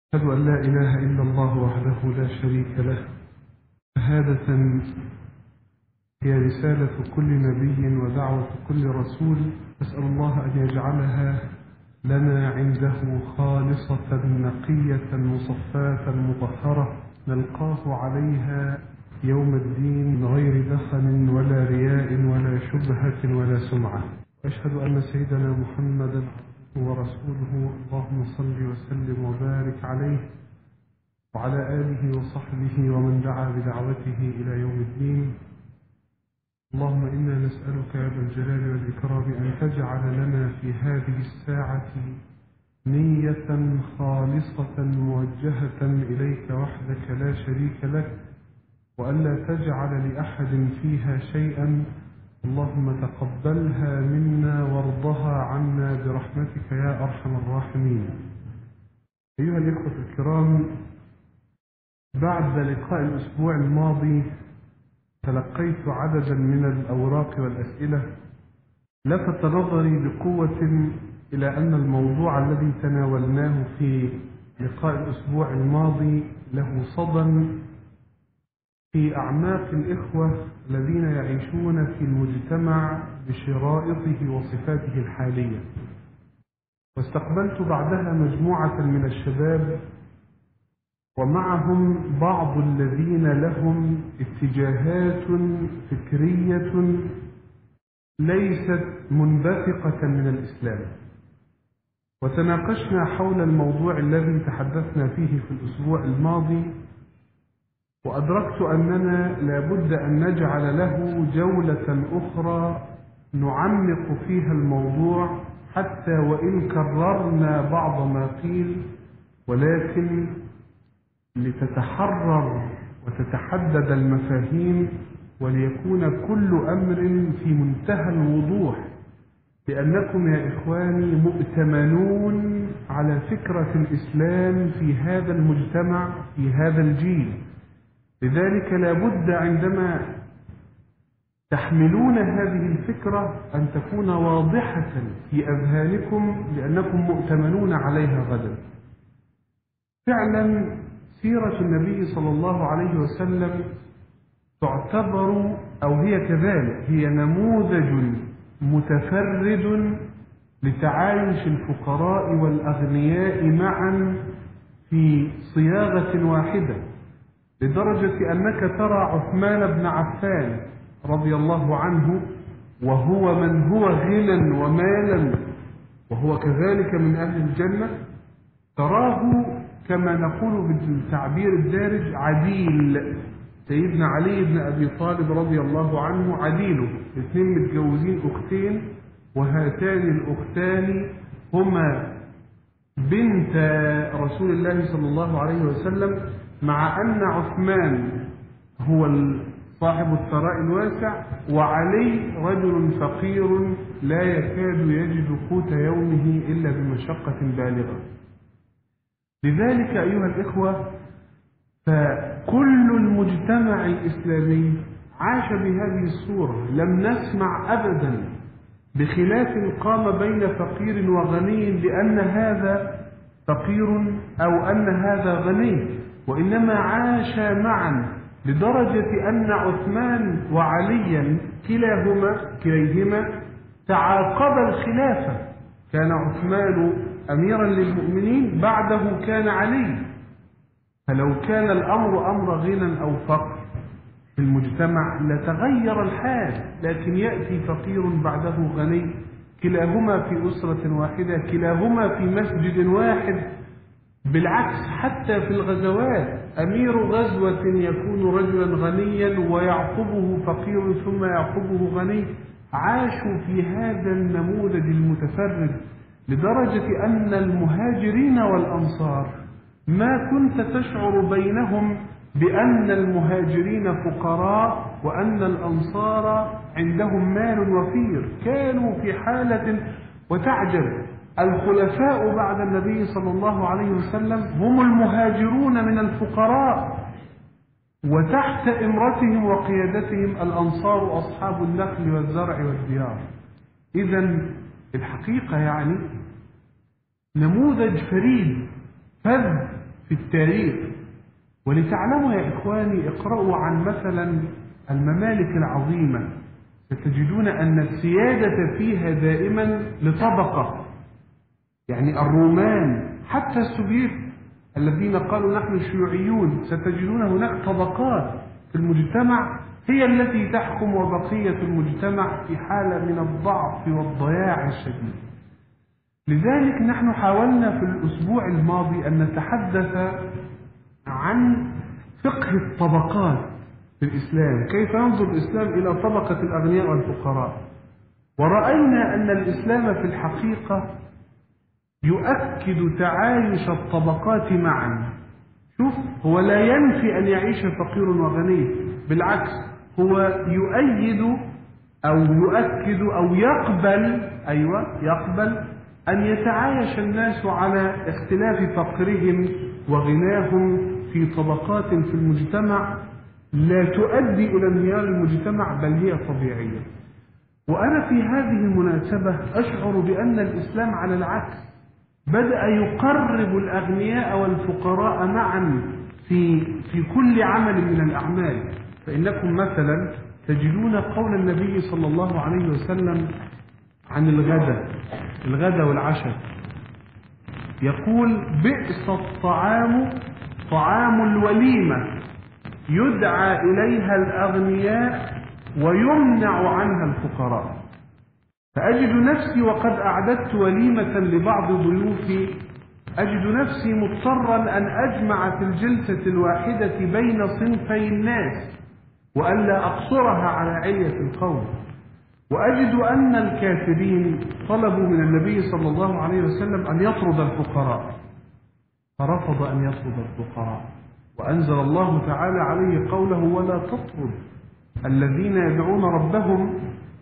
أشهد أن لا إله إلا الله وحده لا شريك له شهادة هي رسالة كل نبي ودعوة كل رسول أسأل الله أن يجعلها لنا عنده خالصة نقية مصفاة مطهرة نلقاه عليها يوم الدين من غير دخن ولا رياء ولا شبهة ولا سمعة أشهد أن سيدنا محمدا ورسوله اللهم صل وسلم وبارك عليه وعلى آله وصحبه ومن دعا بدعوته إلى يوم الدين اللهم إنا نسألك يا ذا الجلال والإكرام أن تجعل لنا في هذه الساعة نية خالصة موجهة إليك وحدك لا شريك لك وألا تجعل لأحد فيها شيئا اللهم تقبلها منا وارضها عنا برحمتك يا أرحم الراحمين أيها الإخوة الكرام بعد لقاء الأسبوع الماضي تلقيت عددا من الأوراق والأسئلة لفت نظري بقوة إلى أن الموضوع الذي تناولناه في لقاء الأسبوع الماضي له صدى في أعماق الإخوة الذين يعيشون في المجتمع بشرائطه وصفاته الحالية واستقبلت بعدها مجموعة من الشباب ومعهم بعض الذين لهم اتجاهات فكرية ليست منبثقة من الإسلام وتناقشنا حول الموضوع الذي تحدثنا فيه في الأسبوع الماضي وأدركت أننا لابد أن نجعل له جولة أخرى نعمق فيها الموضوع حتى وإن كررنا بعض ما قيل ولكن لتتحرر وتتحدد المفاهيم وليكون كل أمر في منتهى الوضوح لأنكم يا إخواني مؤتمنون على فكرة الإسلام في هذا المجتمع في هذا الجيل لذلك لابد عندما تحملون هذه الفكرة أن تكون واضحة في أذهانكم لأنكم مؤتمنون عليها غدا فعلا سيرة النبي صلى الله عليه وسلم تعتبر أو هي كذلك هي نموذج متفرد لتعايش الفقراء والأغنياء معا في صياغة واحدة لدرجة أنك ترى عثمان بن عفان رضي الله عنه وهو من هو غنى ومالا وهو كذلك من أهل الجنة تراه كما نقول بالتعبير الدارج عديل سيدنا علي بن أبي طالب رضي الله عنه عديله الاثنين متجوزين أختين وهاتان الأختان هما بنت رسول الله صلى الله عليه وسلم مع أن عثمان هو صاحب الثراء الواسع وعلي رجل فقير لا يكاد يجد قوت يومه إلا بمشقة بالغة لذلك أيها الإخوة فكل المجتمع الإسلامي عاش بهذه الصورة لم نسمع أبدا بخلاف قام بين فقير وغني لأن هذا فقير أو أن هذا غني وإنما عاشا معا لدرجة أن عثمان وعليا كلاهما كليهما تعاقب الخلافة كان عثمان أميرا للمؤمنين بعده كان علي فلو كان الأمر أمر غنى أو فقر في المجتمع لتغير الحال لكن يأتي فقير بعده غني كلاهما في أسرة واحدة كلاهما في مسجد واحد بالعكس حتى في الغزوات أمير غزوة يكون رجلا غنيا ويعقبه فقير ثم يعقبه غني عاشوا في هذا النموذج المتفرد لدرجة أن المهاجرين والأنصار ما كنت تشعر بينهم بأن المهاجرين فقراء وأن الأنصار عندهم مال وفير كانوا في حالة وتعجب الخلفاء بعد النبي صلى الله عليه وسلم هم المهاجرون من الفقراء وتحت إمرتهم وقيادتهم الأنصار أصحاب النخل والزرع والديار إذا الحقيقة يعني نموذج فريد فذ في التاريخ ولتعلموا يا إخواني اقرأوا عن مثلا الممالك العظيمة ستجدون أن السيادة فيها دائما لطبقة يعني الرومان حتى السوفيت الذين قالوا نحن شيوعيون ستجدون هناك طبقات في المجتمع هي التي تحكم وبقية المجتمع في حالة من الضعف والضياع الشديد لذلك نحن حاولنا في الأسبوع الماضي أن نتحدث عن فقه الطبقات في الإسلام كيف ينظر الإسلام إلى طبقة الأغنياء والفقراء ورأينا أن الإسلام في الحقيقة يؤكد تعايش الطبقات معا شوف هو لا ينفي أن يعيش فقير وغني بالعكس هو يؤيد أو يؤكد أو يقبل أيوة يقبل أن يتعايش الناس على اختلاف فقرهم وغناهم في طبقات في المجتمع لا تؤدي إلى انهيار المجتمع بل هي طبيعية وأنا في هذه المناسبة أشعر بأن الإسلام على العكس بدأ يقرب الأغنياء والفقراء معا في في كل عمل من الأعمال فإنكم مثلا تجدون قول النبي صلى الله عليه وسلم عن الغداء الغداء والعشاء يقول بئس الطعام طعام الوليمة يدعى إليها الأغنياء ويمنع عنها الفقراء فأجد نفسي وقد أعددت وليمة لبعض ضيوفي أجد نفسي مضطرا أن أجمع في الجلسة الواحدة بين صنفي الناس وألا أقصرها على علية القوم وأجد أن الكافرين طلبوا من النبي صلى الله عليه وسلم أن يطرد الفقراء فرفض أن يطرد الفقراء وأنزل الله تعالى عليه قوله ولا تطرد الذين يدعون ربهم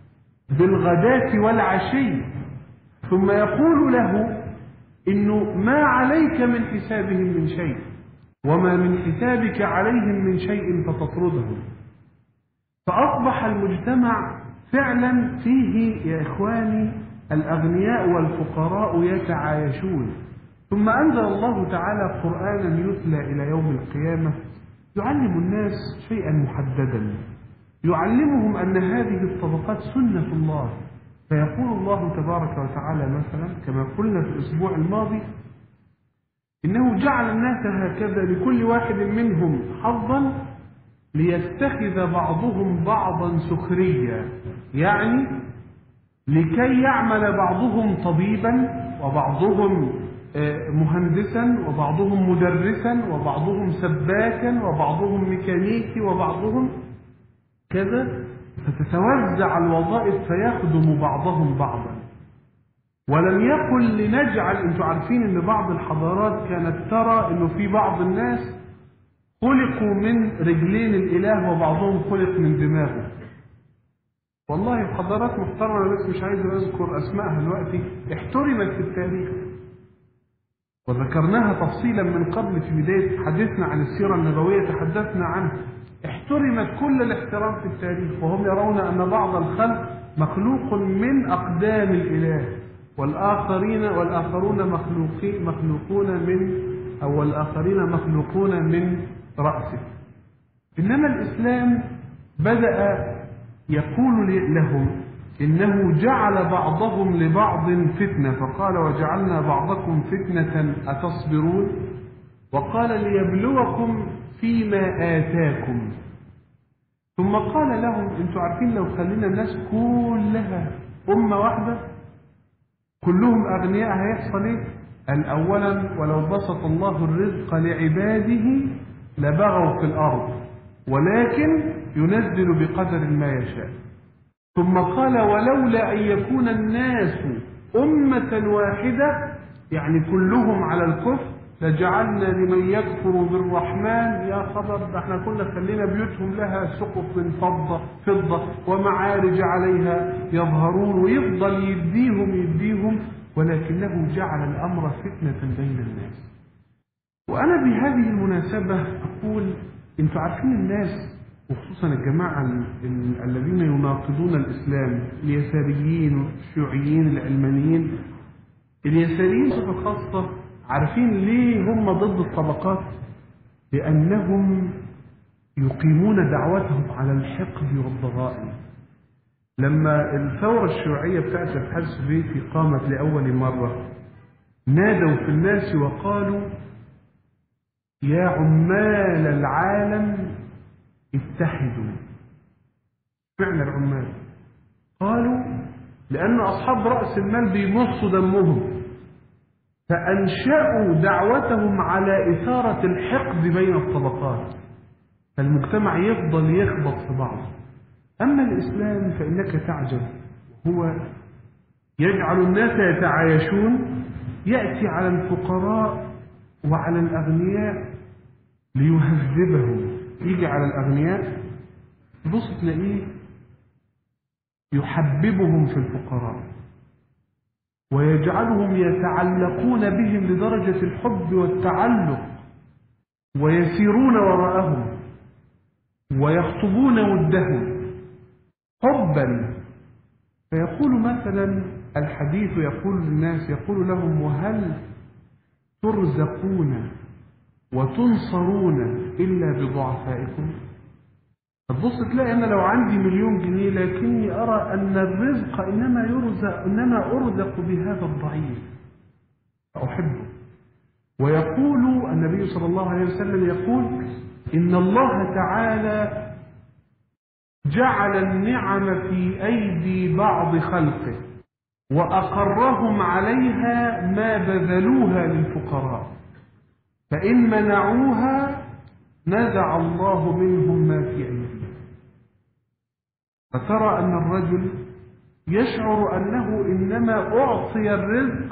بالغداة والعشي ثم يقول له إنه ما عليك من حسابهم من شيء وما من حسابك عليهم من شيء فتطردهم فأصبح المجتمع فعلا فيه يا إخواني الأغنياء والفقراء يتعايشون ثم أنزل الله تعالى قرآنا يتلى إلى يوم القيامة يعلم الناس شيئا محددا يعلمهم أن هذه الطبقات سنة الله فيقول الله تبارك وتعالى مثلا كما قلنا في الأسبوع الماضي إنه جعل الناس هكذا لكل واحد منهم حظا ليتخذ بعضهم بعضا سخريا يعني لكي يعمل بعضهم طبيبا وبعضهم مهندسا وبعضهم مدرسا وبعضهم سباكا وبعضهم ميكانيكي وبعضهم كذا فتتوزع الوظائف فيخدم بعضهم بعضا ولم يقل لنجعل انتوا عارفين ان بعض الحضارات كانت ترى انه في بعض الناس خلقوا من رجلين الاله وبعضهم خلق من دماغه والله حضارات محترمه بس مش عايز اذكر اسمائها دلوقتي احترمت في التاريخ وذكرناها تفصيلا من قبل في بدايه حديثنا عن السيره النبويه تحدثنا عنها احترمت كل الاحترام في التاريخ وهم يرون ان بعض الخلق مخلوق من اقدام الاله والاخرين والاخرون مخلوقين مخلوقون من او الاخرين مخلوقون من راسه انما الاسلام بدا يقول لهم انه جعل بعضهم لبعض فتنه فقال وجعلنا بعضكم فتنه اتصبرون وقال ليبلوكم فيما آتاكم ثم قال لهم انتوا عارفين لو خلينا الناس كلها أمة واحدة كلهم أغنياء هيحصل إيه؟ قال أولا ولو بسط الله الرزق لعباده لبغوا في الأرض ولكن ينزل بقدر ما يشاء ثم قال ولولا أن يكون الناس أمة واحدة يعني كلهم على الكفر لجعلنا لمن يكفر بالرحمن يا خبر ده احنا كنا خلينا بيوتهم لها سقف من فضة فضة ومعارج عليها يظهرون ويفضل يديهم يديهم ولكنه جعل الأمر فتنة بين الناس وأنا بهذه المناسبة أقول أنتوا عارفين الناس وخصوصا الجماعة ال- الذين يناقضون الإسلام اليساريين والشيوعيين العلمانيين اليساريين بصفة خاصة عارفين ليه هم ضد الطبقات لأنهم يقيمون دعوتهم على الحقد والضغائن لما الثورة الشيوعية بتاعت الاتحاد السوفيتي قامت لأول مرة نادوا في الناس وقالوا يا عمال العالم اتحدوا فعل العمال قالوا لأن أصحاب رأس المال بيمصوا دمهم فأنشأوا دعوتهم على إثارة الحقد بين الطبقات فالمجتمع يفضل يخبط في بعضه أما الإسلام فإنك تعجب هو يجعل الناس يتعايشون يأتي على الفقراء وعلى الأغنياء ليهذبهم يجي على الأغنياء تبص تلاقيه يحببهم في الفقراء ويجعلهم يتعلقون بهم لدرجة الحب والتعلق ويسيرون وراءهم ويخطبون ودهم حبا فيقول مثلا الحديث يقول للناس يقول لهم وهل ترزقون وتنصرون إلا بضعفائكم تبص تلاقي أنا لو عندي مليون جنيه لكني أرى أن الرزق إنما يرزق إنما أرزق بهذا الضعيف فأحبه ويقول النبي صلى الله عليه وسلم يقول إن الله تعالى جعل النعم في أيدي بعض خلقه وأقرهم عليها ما بذلوها للفقراء فإن منعوها نزع الله منهم ما في أيديهم فترى أن الرجل يشعر أنه إنما أعطي الرزق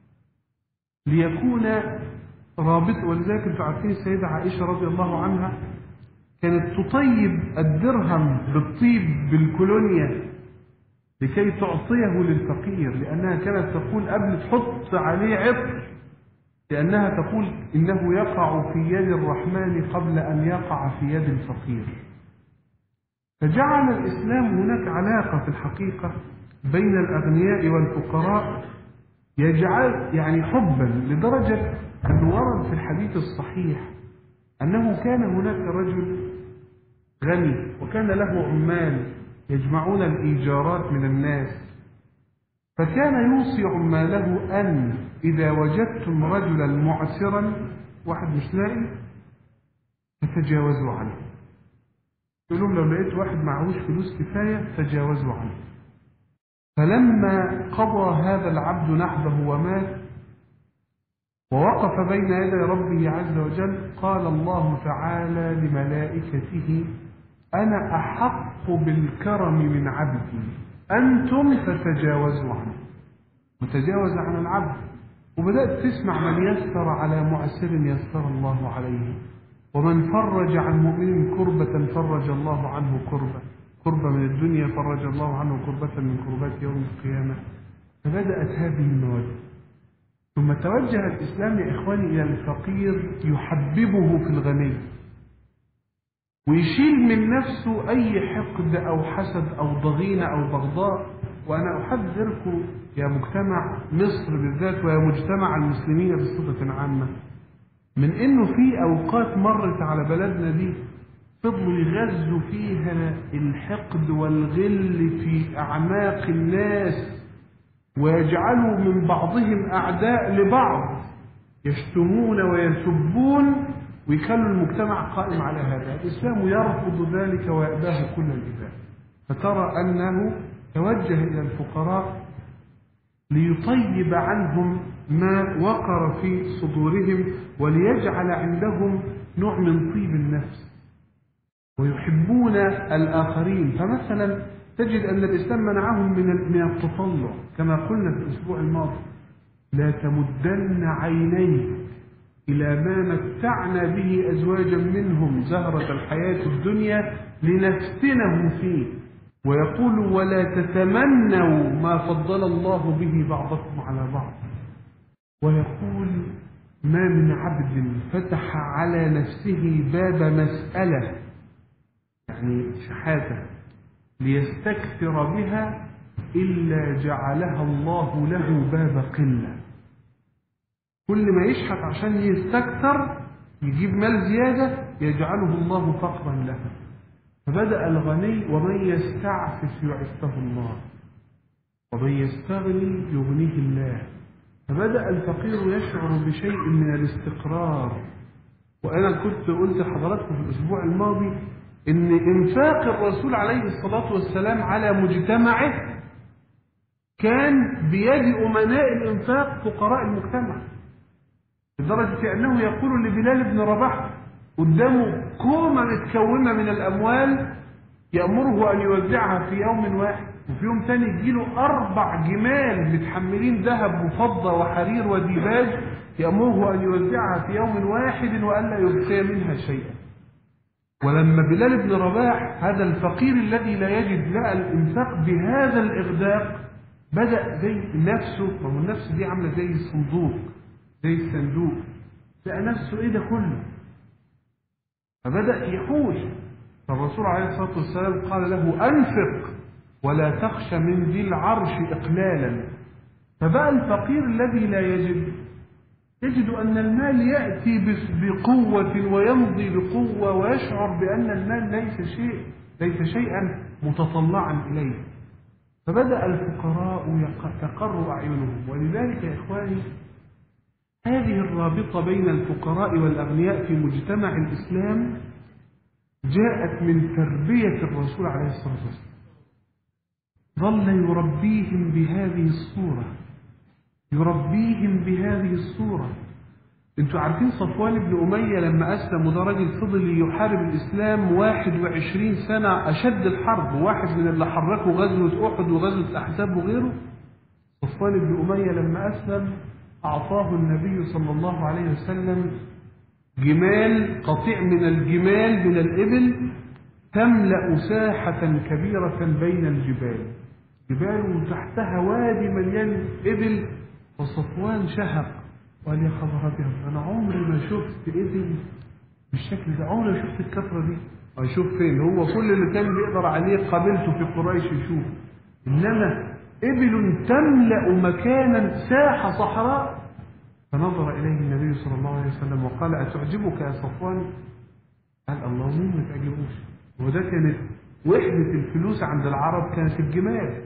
ليكون رابط ولذلك انتم عارفين السيدة عائشة رضي الله عنها كانت تطيب الدرهم بالطيب بالكولونيا لكي تعطيه للفقير لأنها كانت تقول قبل تحط عليه عطر لأنها تقول إنه يقع في يد الرحمن قبل أن يقع في يد الفقير فجعل الإسلام هناك علاقة في الحقيقة بين الأغنياء والفقراء يجعل يعني حبا لدرجة أنه ورد في الحديث الصحيح أنه كان هناك رجل غني وكان له عمال يجمعون الإيجارات من الناس فكان يوصي عماله أن إذا وجدتم رجلا معسرا واحد مش لاقي فتجاوزوا عنه يقول لهم لو لقيت واحد معهوش فلوس كفاية تجاوزوا عنه فلما قضى هذا العبد نحبه ومات ووقف بين يدي ربه عز وجل قال الله تعالى لملائكته أنا أحق بالكرم من عبدي أنتم فتجاوزوا عنه وتجاوز عن العبد وبدأت تسمع من يسر على معسر يسر الله عليه ومن فرج عن مؤمن كربة فرج الله عنه كربة كربة من الدنيا فرج الله عنه كربة من كربات يوم القيامة فبدأت هذه المواد ثم توجه الإسلام يا إخواني إلى الفقير يحببه في الغني ويشيل من نفسه أي حقد أو حسد أو ضغينة أو بغضاء وأنا أحذركم يا مجتمع مصر بالذات ويا مجتمع المسلمين بصفة عامة من إنه في أوقات مرت على بلدنا دي فضلوا يغزوا فيها الحقد والغل في أعماق الناس ويجعلوا من بعضهم أعداء لبعض يشتمون ويسبون ويخلوا المجتمع قائم على هذا الإسلام يرفض ذلك ويأباه كل الإباء فترى أنه توجه إلى الفقراء ليطيب عنهم ما وقر في صدورهم وليجعل عندهم نوع من طيب النفس ويحبون الآخرين فمثلا تجد أن الإسلام منعهم من من التطلع كما قلنا في الأسبوع الماضي لا تمدن عينيك إلى ما متعنا به أزواجا منهم زهرة الحياة الدنيا لنفتنهم فيه ويقول ولا تتمنوا ما فضل الله به بعضكم على بعض ويقول ما من عبد فتح على نفسه باب مسألة يعني شحاتة ليستكثر بها إلا جعلها الله له باب قلة كل ما يشحت عشان يستكثر يجيب مال زيادة يجعله الله فقرا له فبدأ الغني ومن يستعفف يعفه الله ومن يستغني يغنيه الله فبدأ الفقير يشعر بشيء من الاستقرار وأنا كنت قلت لحضراتكم في الأسبوع الماضي إن إنفاق الرسول عليه الصلاة والسلام على مجتمعه كان بيد أمناء الإنفاق فقراء المجتمع لدرجة أنه يقول لبلال بن رباح قدامه كومة متكونة من الأموال يأمره أن يوزعها في يوم واحد وفي يوم تاني يجيله أربع جمال متحملين ذهب وفضة وحرير وديباج يأمره أن يوزعها في يوم واحد وألا يبقي منها شيئا ولما بلال بن رباح هذا الفقير الذي لا يجد لا الإنفاق بهذا الإغداق بدأ زي نفسه ما هو النفس دي عاملة زي الصندوق زي الصندوق لقى نفسه ايه ده كله فبدأ يحوش فالرسول عليه الصلاة والسلام قال له أنفق ولا تخش من ذي العرش إقلالا فبقى الفقير الذي لا يجد يجد أن المال يأتي بقوة ويمضي بقوة ويشعر بأن المال ليس شيء ليس شيئا متطلعا إليه فبدأ الفقراء تقر أعينهم ولذلك يا إخواني هذه الرابطة بين الفقراء والأغنياء في مجتمع الإسلام جاءت من تربية الرسول عليه الصلاة والسلام ظل يربيهم بهذه الصورة يربيهم بهذه الصورة انتوا عارفين صفوان بن أمية لما أسلم وده راجل فضل يحارب الإسلام 21 سنة أشد الحرب واحد من اللي حركوا غزوة أحد وغزوة الأحزاب وغيره صفوان بن أمية لما أسلم أعطاه النبي صلى الله عليه وسلم جمال قطيع من الجمال من الإبل تملأ ساحة كبيرة بين الجبال جبال تحتها وادي مليان إبل وصفوان شهق وقال يا خبر أبيض أنا عمري ما شفت إبل بالشكل ده عمري ما شفت الكثرة دي أشوف فين هو كل اللي كان بيقدر عليه قابلته في قريش يشوف إنما إبل تملأ مكانا ساحة صحراء فنظر إليه النبي صلى الله عليه وسلم وقال أتعجبك يا صفوان قال الله مين ما تعجبوش وده كانت وحدة الفلوس عند العرب كانت الجمال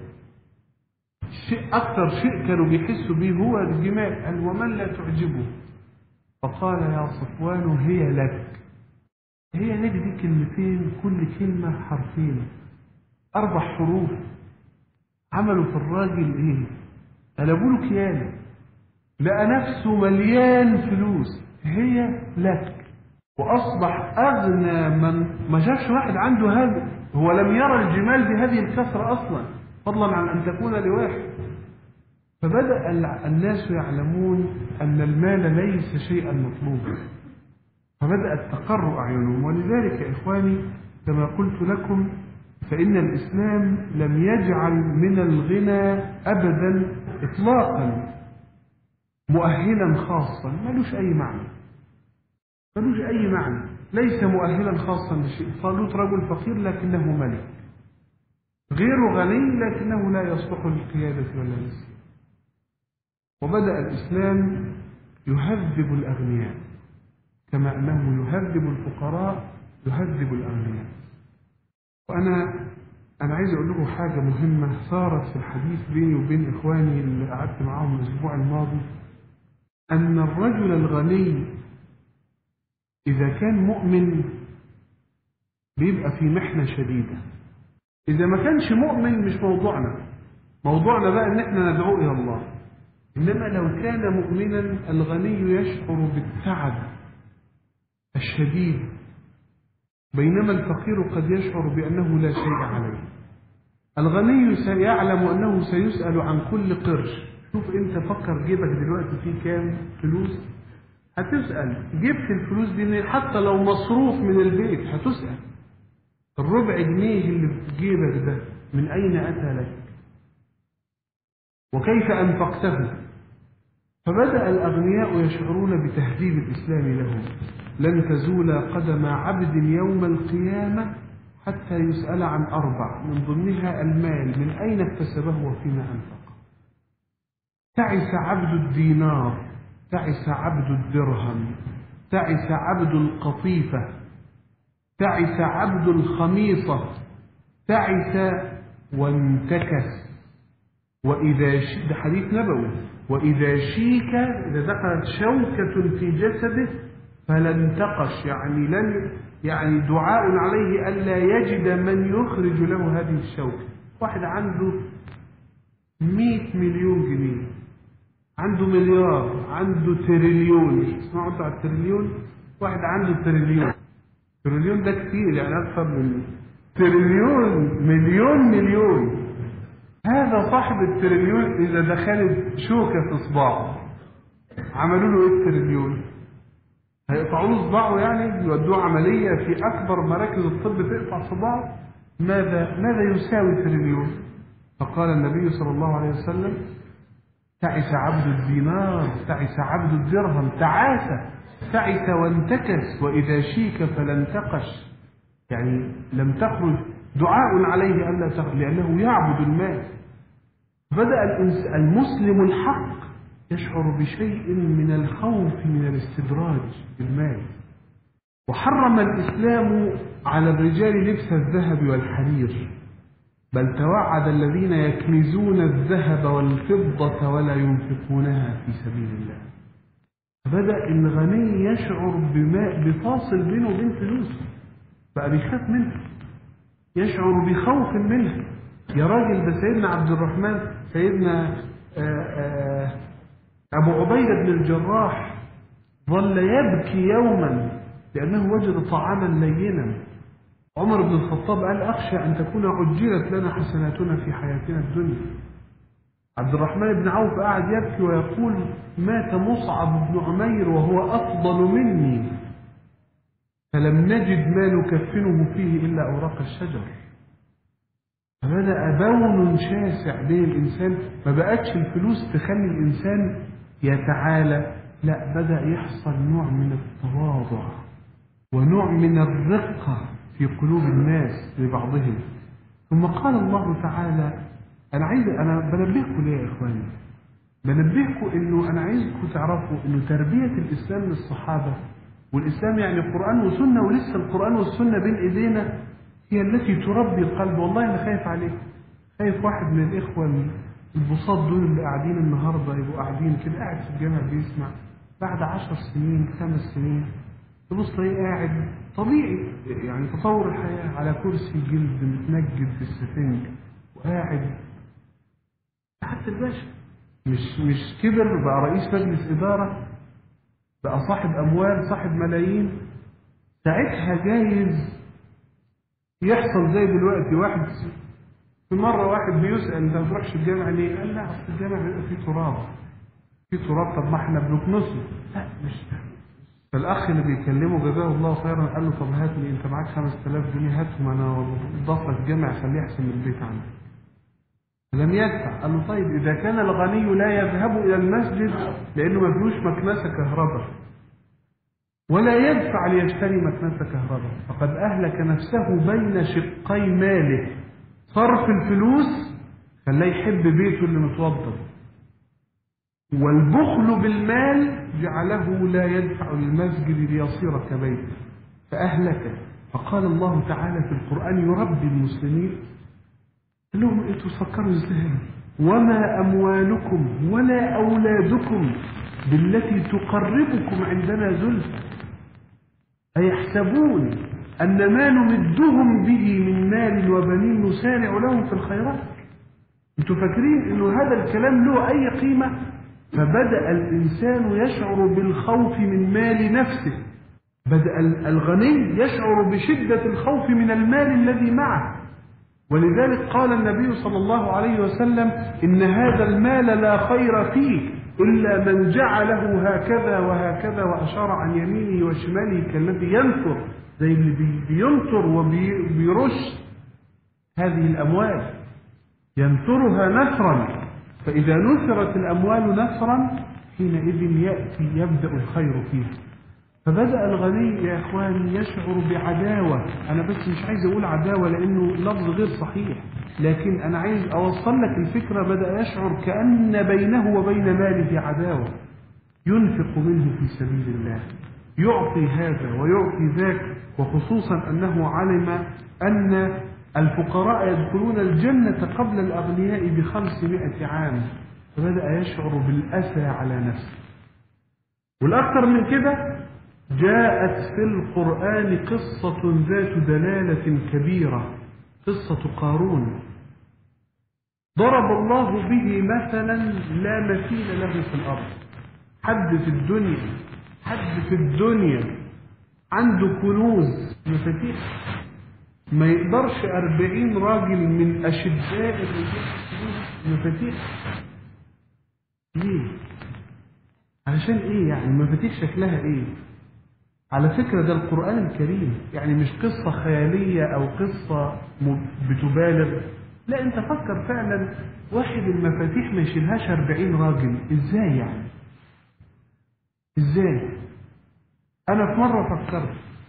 شيء أكثر شيء كانوا بيحسوا به هو الجمال قال ومن لا تعجبه فقال يا صفوان هي لك هي لك دي كلمتين كل كلمة حرفين أربع حروف عملوا في الراجل إيه قلبوا له كيانه لقى نفسه مليان فلوس هي لك وأصبح أغنى من ما شافش واحد عنده هذا هو لم يرى الجمال بهذه الكثرة أصلا فضلا عن أن تكون لواحد فبدأ الناس يعلمون أن المال ليس شيئا مطلوبا فبدأت تقر أعينهم ولذلك يا إخواني كما قلت لكم فإن الإسلام لم يجعل من الغنى أبدا إطلاقا مؤهلا خاصا ملوش أي معنى ملوش أي معنى ليس مؤهلا خاصا لشيء طالوت رجل فقير لكنه ملك غير غني لكنه لا يصلح للقيادة ولا للسيادة وبدأ الإسلام يهذب الأغنياء كما أنه يهذب الفقراء يهذب الأغنياء وأنا أنا عايز أقول لكم حاجة مهمة صارت في الحديث بيني وبين إخواني اللي قعدت معاهم الأسبوع الماضي أن الرجل الغني إذا كان مؤمن بيبقى في محنة شديدة إذا ما كانش مؤمن مش موضوعنا موضوعنا بقى إن إحنا ندعو إلى الله إنما لو كان مؤمنا الغني يشعر بالتعب الشديد بينما الفقير قد يشعر بأنه لا شيء عليه الغني سيعلم أنه سيسأل عن كل قرش شوف أنت فكر جيبك دلوقتي فيه كام فلوس هتسأل جبت الفلوس دي منين حتى لو مصروف من البيت هتسأل الربع جنيه اللي في جيبك ده من أين أتى لك وكيف أنفقته فبدأ الأغنياء يشعرون بتهذيب الإسلام لهم لن تزول قدم عبد يوم القيامة حتى يسأل عن أربع من ضمنها المال من أين اكتسبه وفيما أنفق تعس عبد الدينار تعس عبد الدرهم تعس عبد القطيفة تعس عبد الخميصة تعس وانتكس وإذا ش... ده حديث نبوي وإذا شيك إذا دخلت شوكة في جسده فلن تقش يعني لن يعني دعاء عليه ألا يجد من يخرج له هذه الشوكة واحد عنده مئة مليون جنيه عنده مليار عنده تريليون اسمعوا انتوا على التريليون واحد عنده تريليون تريليون ده كتير يعني اكثر من تريليون مليون مليون هذا صاحب التريليون اذا دخلت شوكه في صباعه عملوا له ايه التريليون هيقطعوا له صباعه يعني يودوه عمليه في اكبر مراكز الطب تقطع صباعه ماذا ماذا يساوي تريليون فقال النبي صلى الله عليه وسلم تعس عبد الدينار تعس عبد الدرهم تعاس تعس وانتكس وإذا شيك فلن تقش يعني لم تخرج دعاء عليه ألا تخرج لأنه يعبد المال بدأ المسلم الحق يشعر بشيء من الخوف من الاستدراج بالمال وحرم الإسلام على الرجال لبس الذهب والحرير بل توعد الذين يكنزون الذهب والفضة ولا ينفقونها في سبيل الله بدأ الغني يشعر بما بفاصل بينه وبين فلوسه بقى بيخاف منها يشعر بخوف منها يا راجل ده سيدنا عبد الرحمن سيدنا آآ آآ أبو عبيدة بن الجراح ظل يبكي يوما لأنه وجد طعاما لينا عمر بن الخطاب قال أخشى أن تكون عجلت لنا حسناتنا في حياتنا الدنيا عبد الرحمن بن عوف قاعد يبكي ويقول مات مصعب بن عمير وهو أفضل مني فلم نجد ما نكفنه فيه إلا أوراق الشجر فبدأ بون شاسع بين الإنسان ما بقتش الفلوس تخلي الإنسان يتعالى لا بدأ يحصل نوع من التواضع ونوع من الرقة في قلوب الناس لبعضهم ثم قال الله تعالى أنا عايز أنا بنبهكم ليه يا إخواني بنبهكم إنه أنا عايزكم تعرفوا إنه تربية الإسلام للصحابة والإسلام يعني قرآن وسنة ولسه القرآن والسنة بين إيدينا هي التي تربي القلب والله أنا خايف عليه خايف واحد من الإخوة البساط دول اللي قاعدين النهارده يبقوا قاعدين كده قاعد في الجامع بيسمع بعد عشر سنين خمس سنين تبص تلاقيه قاعد طبيعي يعني تطور الحياة على كرسي جلد متنجد في السفنج وقاعد حتى الباشا مش مش كبر بقى رئيس مجلس إدارة بقى صاحب أموال صاحب ملايين ساعتها جايز يحصل زي دلوقتي واحد في مرة واحد بيسأل أنت ما تروحش الجامع ليه؟ قال لا أصل الجامع بيبقى فيه تراب فيه تراب طب ما احنا بنكنسه لا مش فالأخ اللي بيكلمه جزاه الله خيرا قال له طب هات لي أنت معاك 5000 جنيه هاتهم أنا أضاف لك جامع خليه أحسن من البيت عندك لم يدفع قال له طيب إذا كان الغني لا يذهب إلى المسجد لأنه ما فيهوش مكنسة كهرباء ولا يدفع ليشتري مكنسة كهرباء فقد أهلك نفسه بين شقي ماله صرف الفلوس خلاه يحب بيته اللي متوضب والبخل بالمال جعله لا يدفع للمسجد ليصير كبيته فأهلك فقال الله تعالى في القرآن يربي المسلمين قال لهم انتوا تفكروا ازاي وما أموالكم ولا أولادكم بالتي تقربكم عندنا زلفى أيحسبون أن ما نمدهم به من مال وبنين نسارع لهم في الخيرات انتوا فاكرين انه هذا الكلام له اي قيمة فبدأ الإنسان يشعر بالخوف من مال نفسه بدأ الغني يشعر بشدة الخوف من المال الذي معه ولذلك قال النبي صلى الله عليه وسلم إن هذا المال لا خير فيه إلا من جعله هكذا وهكذا وأشار عن يمينه وشماله كالذي ينثر زي اللي بينطر وبيرش هذه الأموال ينثرها نثرا فإذا نثرت الأموال نثرا حينئذ يأتي يبدأ الخير فيها فبدأ الغني يا إخواني يشعر بعداوة أنا بس مش عايز أقول عداوة لأنه لفظ غير صحيح لكن أنا عايز أوصل لك الفكرة بدأ يشعر كأن بينه وبين ماله عداوة ينفق منه في سبيل الله يعطي هذا ويعطي ذاك وخصوصا أنه علم أن الفقراء يدخلون الجنة قبل الأغنياء بخمسمائة عام فبدأ يشعر بالأسى على نفسه والأكثر من كده جاءت في القرآن قصة ذات دلالة كبيرة قصة قارون ضرب الله به مثلا لا مثيل له في الأرض حد في الدنيا حد في الدنيا عنده كنوز مفاتيح ما يقدرش أربعين راجل من أشداء مفاتيح ليه؟ علشان ايه يعني المفاتيح شكلها ايه؟ على فكرة ده القرآن الكريم يعني مش قصة خيالية أو قصة بتبالغ لا أنت فكر فعلا واحد المفاتيح ما يشيلهاش أربعين راجل إزاي يعني إزاي أنا في مرة فكرت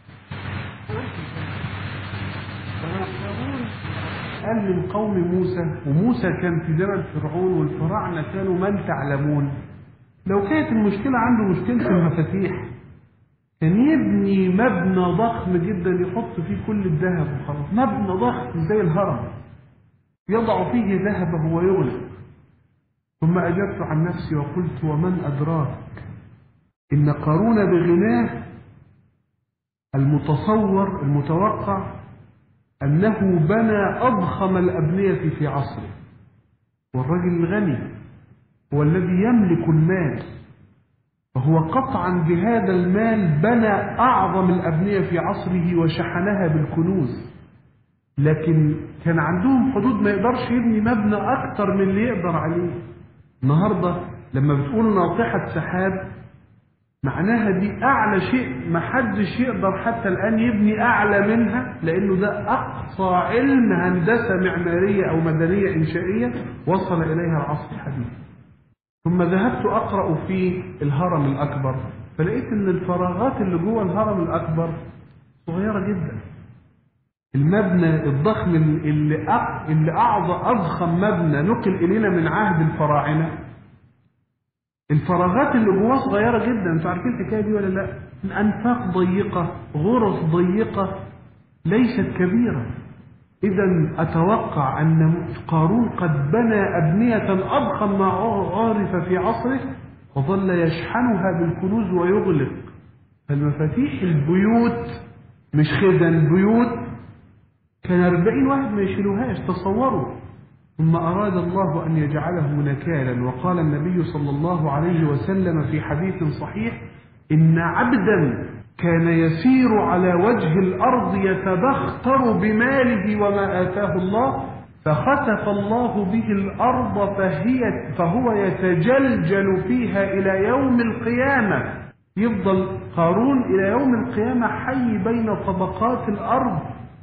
قال من قوم موسى وموسى كان في زمن فرعون والفراعنة كانوا من تعلمون لو كانت المشكلة عنده مشكلة المفاتيح كان يبني مبنى ضخم جدا يحط فيه كل الذهب وخلاص مبنى ضخم زي الهرم يضع فيه ذهبه ويغلق ثم أجبت عن نفسي وقلت ومن أدراك إن قارون بغناه المتصور المتوقع أنه بنى أضخم الأبنية في عصره والرجل الغني هو الذي يملك المال فهو قطعا بهذا المال بنى أعظم الأبنية في عصره وشحنها بالكنوز لكن كان عندهم حدود ما يقدرش يبني مبنى أكتر من اللي يقدر عليه النهاردة لما بتقول ناطحة سحاب معناها دي أعلى شيء محدش يقدر حتى الآن يبني أعلى منها لأنه ده أقصى علم هندسة معمارية أو مدنية إنشائية وصل إليها العصر الحديث ثم ذهبت أقرأ في الهرم الأكبر فلقيت أن الفراغات اللي جوه الهرم الأكبر صغيرة جدا المبنى الضخم اللي اللي أعظم أضخم مبنى نقل إلينا من عهد الفراعنة الفراغات اللي جواه صغيرة جدا انتوا عارفين الحكاية دي ولا لا أنفاق ضيقة غرف ضيقة ليست كبيرة إذا أتوقع أن قارون قد بنى أبنية أضخم ما عرف في عصره وظل يشحنها بالكنوز ويغلق فالمفاتيح البيوت مش خزن بيوت كان أربعين واحد ما يشيلوهاش تصوروا ثم أراد الله أن يجعله نكالا وقال النبي صلى الله عليه وسلم في حديث صحيح إن عبدا كان يسير على وجه الأرض يتبختر بماله وما آتاه الله فخسف الله به الأرض فهي فهو يتجلجل فيها إلى يوم القيامة يفضل قارون إلى يوم القيامة حي بين طبقات الأرض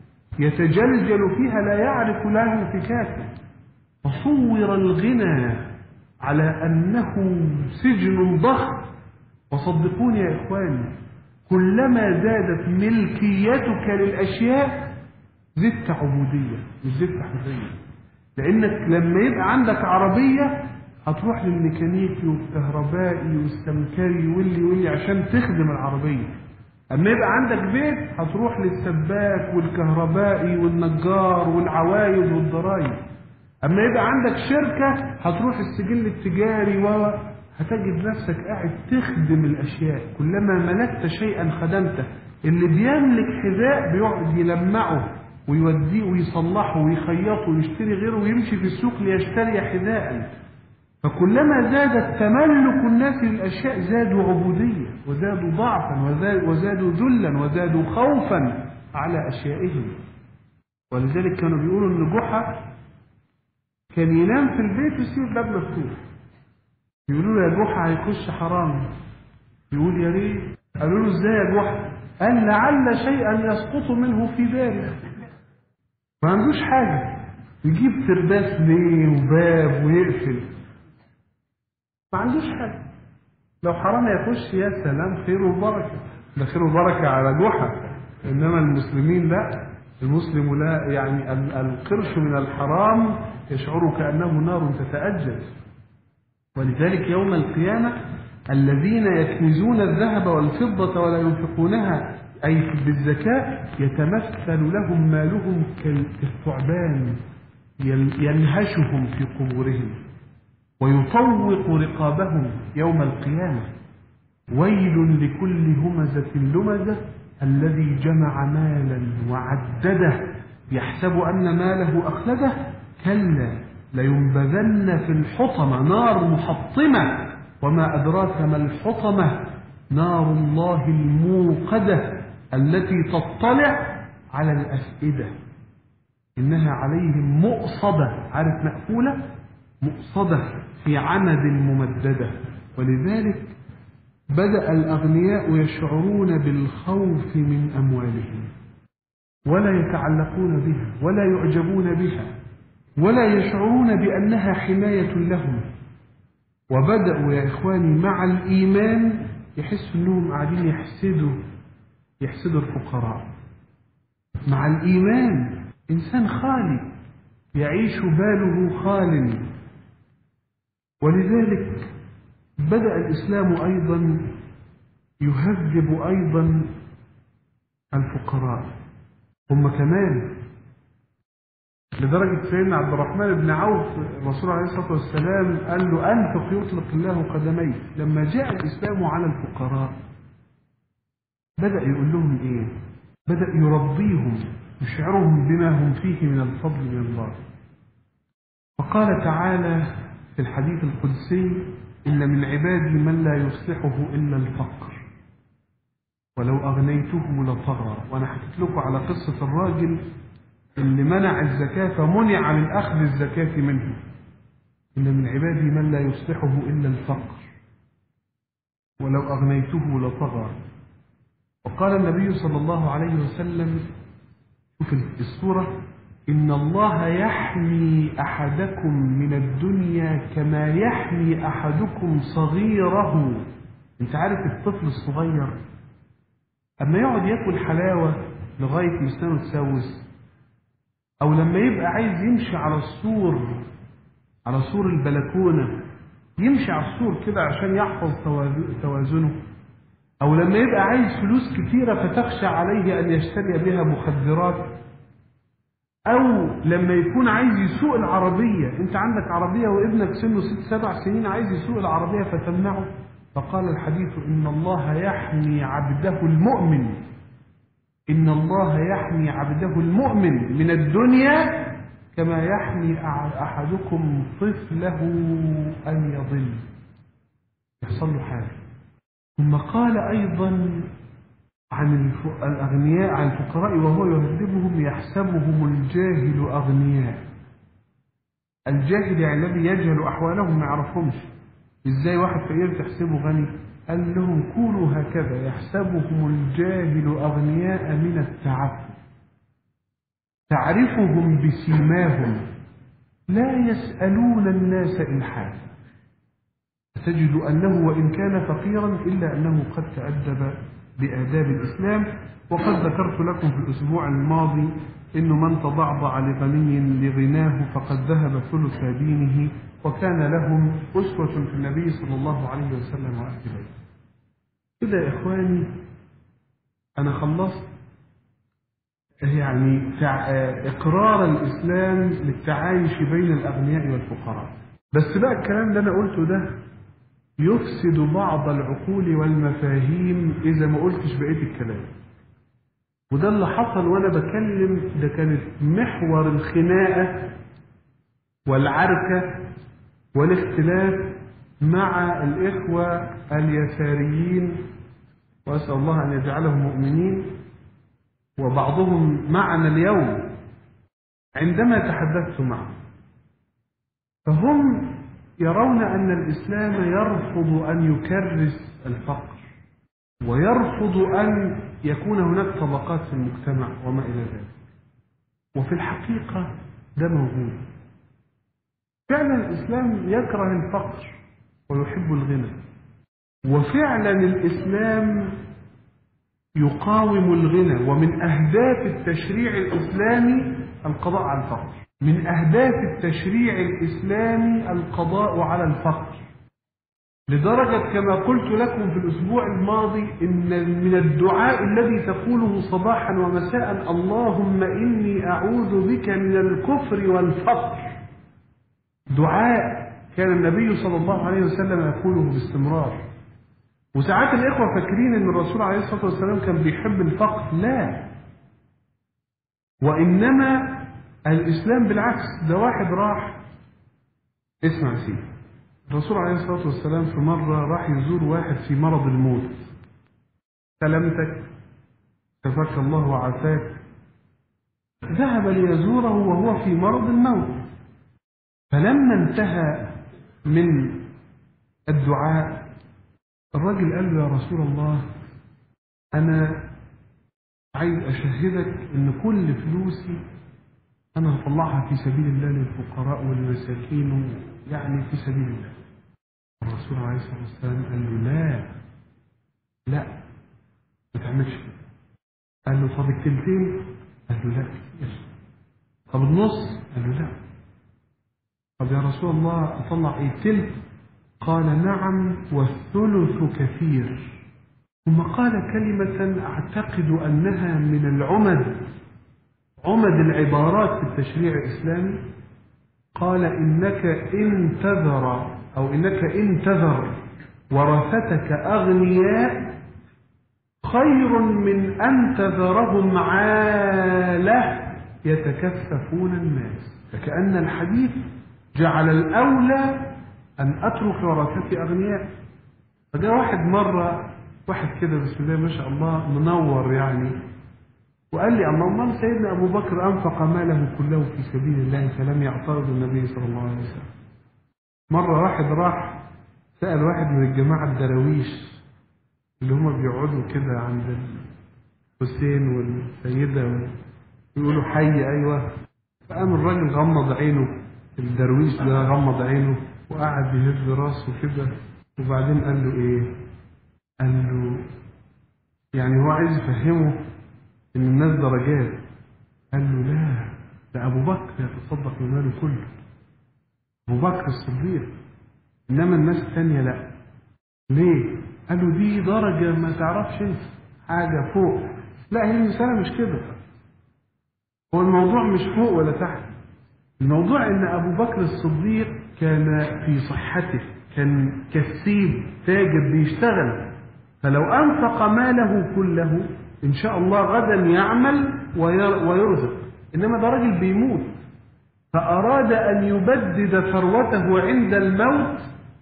يتجلجل فيها لا يعرف له انفكاكا فصور الغنى على أنه سجن ضخم وصدقوني يا إخواني كلما زادت ملكيتك للأشياء زدت عبودية مش زدت حرية لأنك لما يبقى عندك عربية هتروح للميكانيكي والكهربائي والسمكري واللي واللي عشان تخدم العربية أما يبقى عندك بيت هتروح للسباك والكهربائي والنجار والعوايد والضرايب أما يبقى عندك شركة هتروح السجل التجاري و هتجد نفسك قاعد تخدم الأشياء كلما ملكت شيئا خدمته اللي بيملك حذاء بيقعد يلمعه ويوديه ويصلحه ويخيطه ويشتري غيره ويمشي في السوق ليشتري حذاء فكلما زاد تملك الناس للأشياء زادوا عبودية وزادوا ضعفا وزادوا ذلا وزادوا خوفا على أشيائهم ولذلك كانوا بيقولوا إن جحا كان ينام في البيت ويسيب الباب مفتوح يقولوا له يا جحا هيخش حرام يقول يا ريت قالوا له ازاي يا جحا قال لعل شيئا يسقط منه في بالي ما عندوش حاجة يجيب ترباس ليه وباب ويقفل ما عندوش حاجة لو حرام يخش يا سلام خير وبركة ده خير وبركة على جحا إنما المسلمين لا المسلم لا يعني القرش من الحرام يشعر كأنه نار تتأجج ولذلك يوم القيامة الذين يكنزون الذهب والفضة ولا ينفقونها أي بالزكاة يتمثل لهم مالهم كالثعبان ينهشهم في قبورهم ويطوق رقابهم يوم القيامة ويل لكل همزة لمزة الذي جمع مالا وعدده يحسب أن ماله أخلده كلا لينبذن في الحطمة نار محطمة وما أدراك ما الحطمة نار الله الموقدة التي تطلع على الأفئدة إنها عليهم مؤصدة عارف مأكولة مؤصدة في عمد ممددة ولذلك بدأ الأغنياء يشعرون بالخوف من أموالهم ولا يتعلقون بها ولا يعجبون بها ولا يشعرون بأنها حماية لهم وبدأوا يا إخواني مع الإيمان يحسوا أنهم قاعدين يحسدوا يحسدوا الفقراء مع الإيمان إنسان خالي يعيش باله خال ولذلك بدأ الإسلام أيضا يهذب أيضا الفقراء هم كمان لدرجة سيدنا عبد الرحمن بن عوف الرسول عليه الصلاة والسلام قال له أنفق يطلق الله قدميك لما جاء الإسلام على الفقراء بدأ يقول لهم إيه بدأ يربيهم يشعرهم بما هم فيه من الفضل من الله فقال تعالى في الحديث القدسي إن من عبادي من لا يصلحه إلا الفقر ولو أغنيته لطغى وأنا حكيت لكم على قصة الراجل اللي منع الزكاة فمنع من أخذ الزكاة منه إن من عبادي من لا يصلحه إلا الفقر ولو أغنيته لطغى وقال النبي صلى الله عليه وسلم في السورة إن الله يحمي أحدكم من الدنيا كما يحمي أحدكم صغيره أنت عارف الطفل الصغير أما يقعد ياكل حلاوة لغاية ما سنانه تسوس أو لما يبقى عايز يمشي على السور على سور البلكونة يمشي على السور كده عشان يحفظ توازنه أو لما يبقى عايز فلوس كتيرة فتخشى عليه أن يشتري بها مخدرات أو لما يكون عايز يسوق العربية أنت عندك عربية وابنك سنه ست سبع سنين عايز يسوق العربية فتمنعه فقال الحديث إن الله يحمي عبده المؤمن إن الله يحمي عبده المؤمن من الدنيا كما يحمي أحدكم طفله أن يضل يحصل له حاجة ثم قال أيضا عن الأغنياء عن الفقراء وهو يهذبهم يحسبهم الجاهل أغنياء الجاهل يعني الذي يجهل أحوالهم ما يعرفهمش إزاي واحد فقير تحسبه غني قال لهم كونوا هكذا يحسبهم الجاهل أغنياء من التعفف تعرفهم بسيماهم لا يسألون الناس إلحافا تجد أنه وإن كان فقيرا إلا أنه قد تأدب بآداب الإسلام وقد ذكرت لكم في الأسبوع الماضي إن من تضعضع لغني لغناه فقد ذهب ثلث دينه وكان لهم أسوة في النبي صلى الله عليه وسلم وأهل بيته كده يا إخواني أنا خلصت يعني إقرار الإسلام للتعايش بين الأغنياء والفقراء بس بقى الكلام اللي أنا قلته ده يفسد بعض العقول والمفاهيم إذا ما قلتش بقية الكلام وده اللي حصل وأنا بكلم ده كانت محور الخناقة والعركة والاختلاف مع الإخوة اليساريين وأسأل الله أن يجعلهم مؤمنين وبعضهم معنا اليوم عندما تحدثت معهم فهم يرون أن الإسلام يرفض أن يكرس الفقر ويرفض أن يكون هناك طبقات في المجتمع وما إلى ذلك وفي الحقيقة ده موجود فعلا الإسلام يكره الفقر ويحب الغنى وفعلا الإسلام يقاوم الغنى ومن أهداف التشريع الإسلامي القضاء على الفقر من أهداف التشريع الإسلامي القضاء على الفقر لدرجة كما قلت لكم في الأسبوع الماضي إن من الدعاء الذي تقوله صباحا ومساء اللهم إني أعوذ بك من الكفر والفقر دعاء كان النبي صلى الله عليه وسلم يقوله باستمرار وساعات الإخوة فاكرين إن الرسول عليه الصلاة والسلام كان بيحب الفقر لا وإنما الإسلام بالعكس ده واحد راح اسمع سيدي الرسول عليه الصلاة والسلام في مرة راح يزور واحد في مرض الموت سلامتك شفاك الله وعافاك ذهب ليزوره وهو في مرض الموت فلما انتهى من الدعاء الرجل قال له يا رسول الله أنا عايز أشهدك إن كل فلوسي أنا هطلعها في سبيل الله للفقراء والمساكين يعني في سبيل الله الرسول عليه الصلاة والسلام قال له لا لا ما تعملش كده قال له طب التلتين قال له لا كتير طب النص قال له لا طب يا رسول الله أطلع ايه تلت قال نعم والثلث كثير ثم قال كلمة أعتقد أنها من العمد عمد العبارات في التشريع الإسلامي قال إنك إن تذر أو إنك إن تذر ورثتك أغنياء خير من أن تذرهم عالة يتكففون الناس فكأن الحديث جعل الأولى أن أترك ورثتي أغنياء فجاء واحد مرة واحد كده بسم الله ما شاء الله منور يعني وقال لي اللهم سيدنا أبو بكر أنفق ماله كله في سبيل الله فلم يعترض النبي صلى الله عليه وسلم مرة واحد راح سأل واحد من الجماعة الدراويش اللي هما بيقعدوا كده عند الحسين والسيدة ويقولوا حي أيوة فقام الراجل غمض عينه الدرويش ده غمض عينه وقعد يهز راسه كده وبعدين قال له ايه قال له يعني هو عايز يفهمه ان الناس درجات قال له لا ده ابو بكر يتصدق بماله كله ابو بكر الصديق انما الناس الثانيه لا ليه قال له دي درجه ما تعرفش انت حاجه فوق لا هي المساله مش كده هو الموضوع مش فوق ولا تحت الموضوع ان ابو بكر الصديق كان في صحته كان كسيب تاجر بيشتغل فلو انفق ماله كله ان شاء الله غدا يعمل ويرزق انما ده راجل بيموت فاراد ان يبدد ثروته عند الموت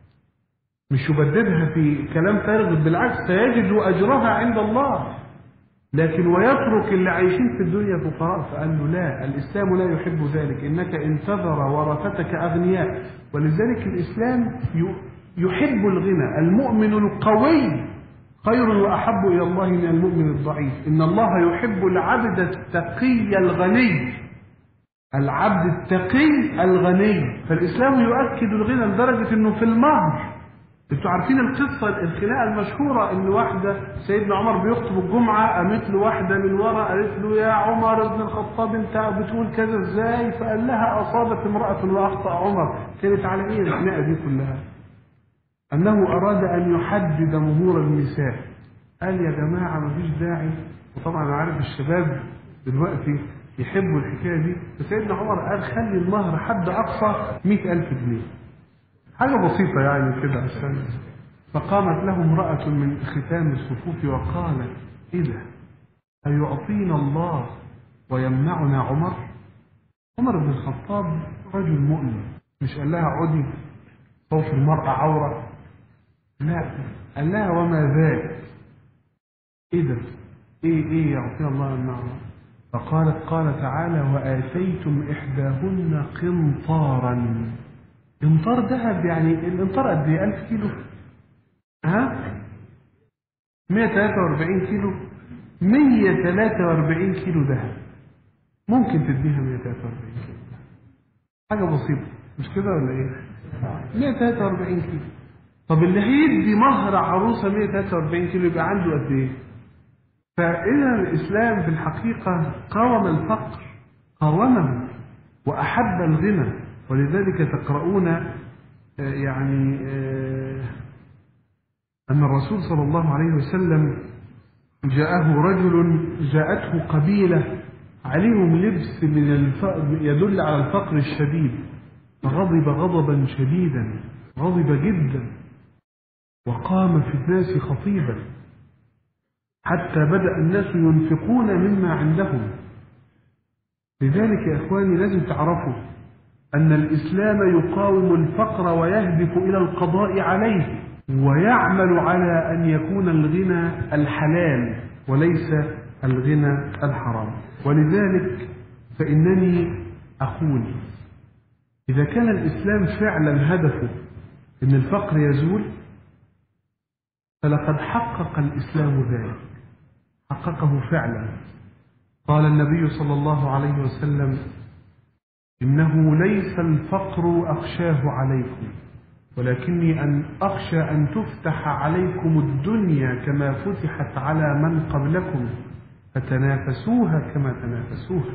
مش يبددها في كلام فارغ بالعكس سيجد اجرها عند الله لكن ويترك اللي عايشين في الدنيا فقراء فقال له لا الإسلام لا يحب ذلك إنك انتظر ورثتك أغنياء ولذلك الإسلام يحب الغنى المؤمن القوي خير وأحب إلى الله من المؤمن الضعيف إن الله يحب العبد التقي الغني العبد التقي الغني فالإسلام يؤكد الغنى لدرجة أنه في المهر انتوا عارفين القصة الخناقة المشهورة ان واحدة سيدنا عمر بيخطب الجمعة قامت له واحدة من ورا قالت له يا عمر بن الخطاب انت بتقول كذا ازاي فقال لها اصابت امرأة واخطأ عمر كانت على ايه الخناقة دي كلها انه اراد ان يحدد مهور النساء قال يا جماعة مفيش داعي وطبعا انا عارف الشباب دلوقتي يحبوا الحكاية دي فسيدنا عمر قال خلي المهر حد اقصى مئة الف جنيه حاجة بسيطة يعني كده عشان فقامت له امرأة من ختام الصفوف وقالت إيه ده؟ أيعطينا الله ويمنعنا عمر؟ عمر بن الخطاب رجل مؤمن مش قال لها عدي صوت المرأة عورة لا قال لها وما ذاك ايه ده ايه ايه يعطينا الله ويمنعنا فقالت قال تعالى وآتيتم إحداهن قنطارا امطار ذهب يعني الامطار قد ايه 1000 كيلو ها 143 كيلو 143 كيلو ذهب ممكن تديها 143 كيلو حاجه بسيطه مش كده ولا ايه 143 كيلو طب اللي هيدي مهر عروسه 143 كيلو يبقى عنده قد ايه فإذا الإسلام في الحقيقة قاوم الفقر قاومه وأحب الغنى ولذلك تقرؤون يعني أن الرسول صلى الله عليه وسلم جاءه رجل جاءته قبيلة عليهم لبس من الف... يدل على الفقر الشديد فغضب غضبا شديدا غضب جدا وقام في الناس خطيبا حتى بدأ الناس ينفقون مما عندهم لذلك يا إخواني لازم تعرفوا أن الإسلام يقاوم الفقر ويهدف إلى القضاء عليه ويعمل على أن يكون الغنى الحلال وليس الغنى الحرام ولذلك فإنني أقول إذا كان الإسلام فعلا هدفه أن الفقر يزول فلقد حقق الإسلام ذلك حققه فعلا قال النبي صلى الله عليه وسلم إنه ليس الفقر أخشاه عليكم ولكني أن أخشى أن تفتح عليكم الدنيا كما فتحت على من قبلكم فتنافسوها كما تنافسوها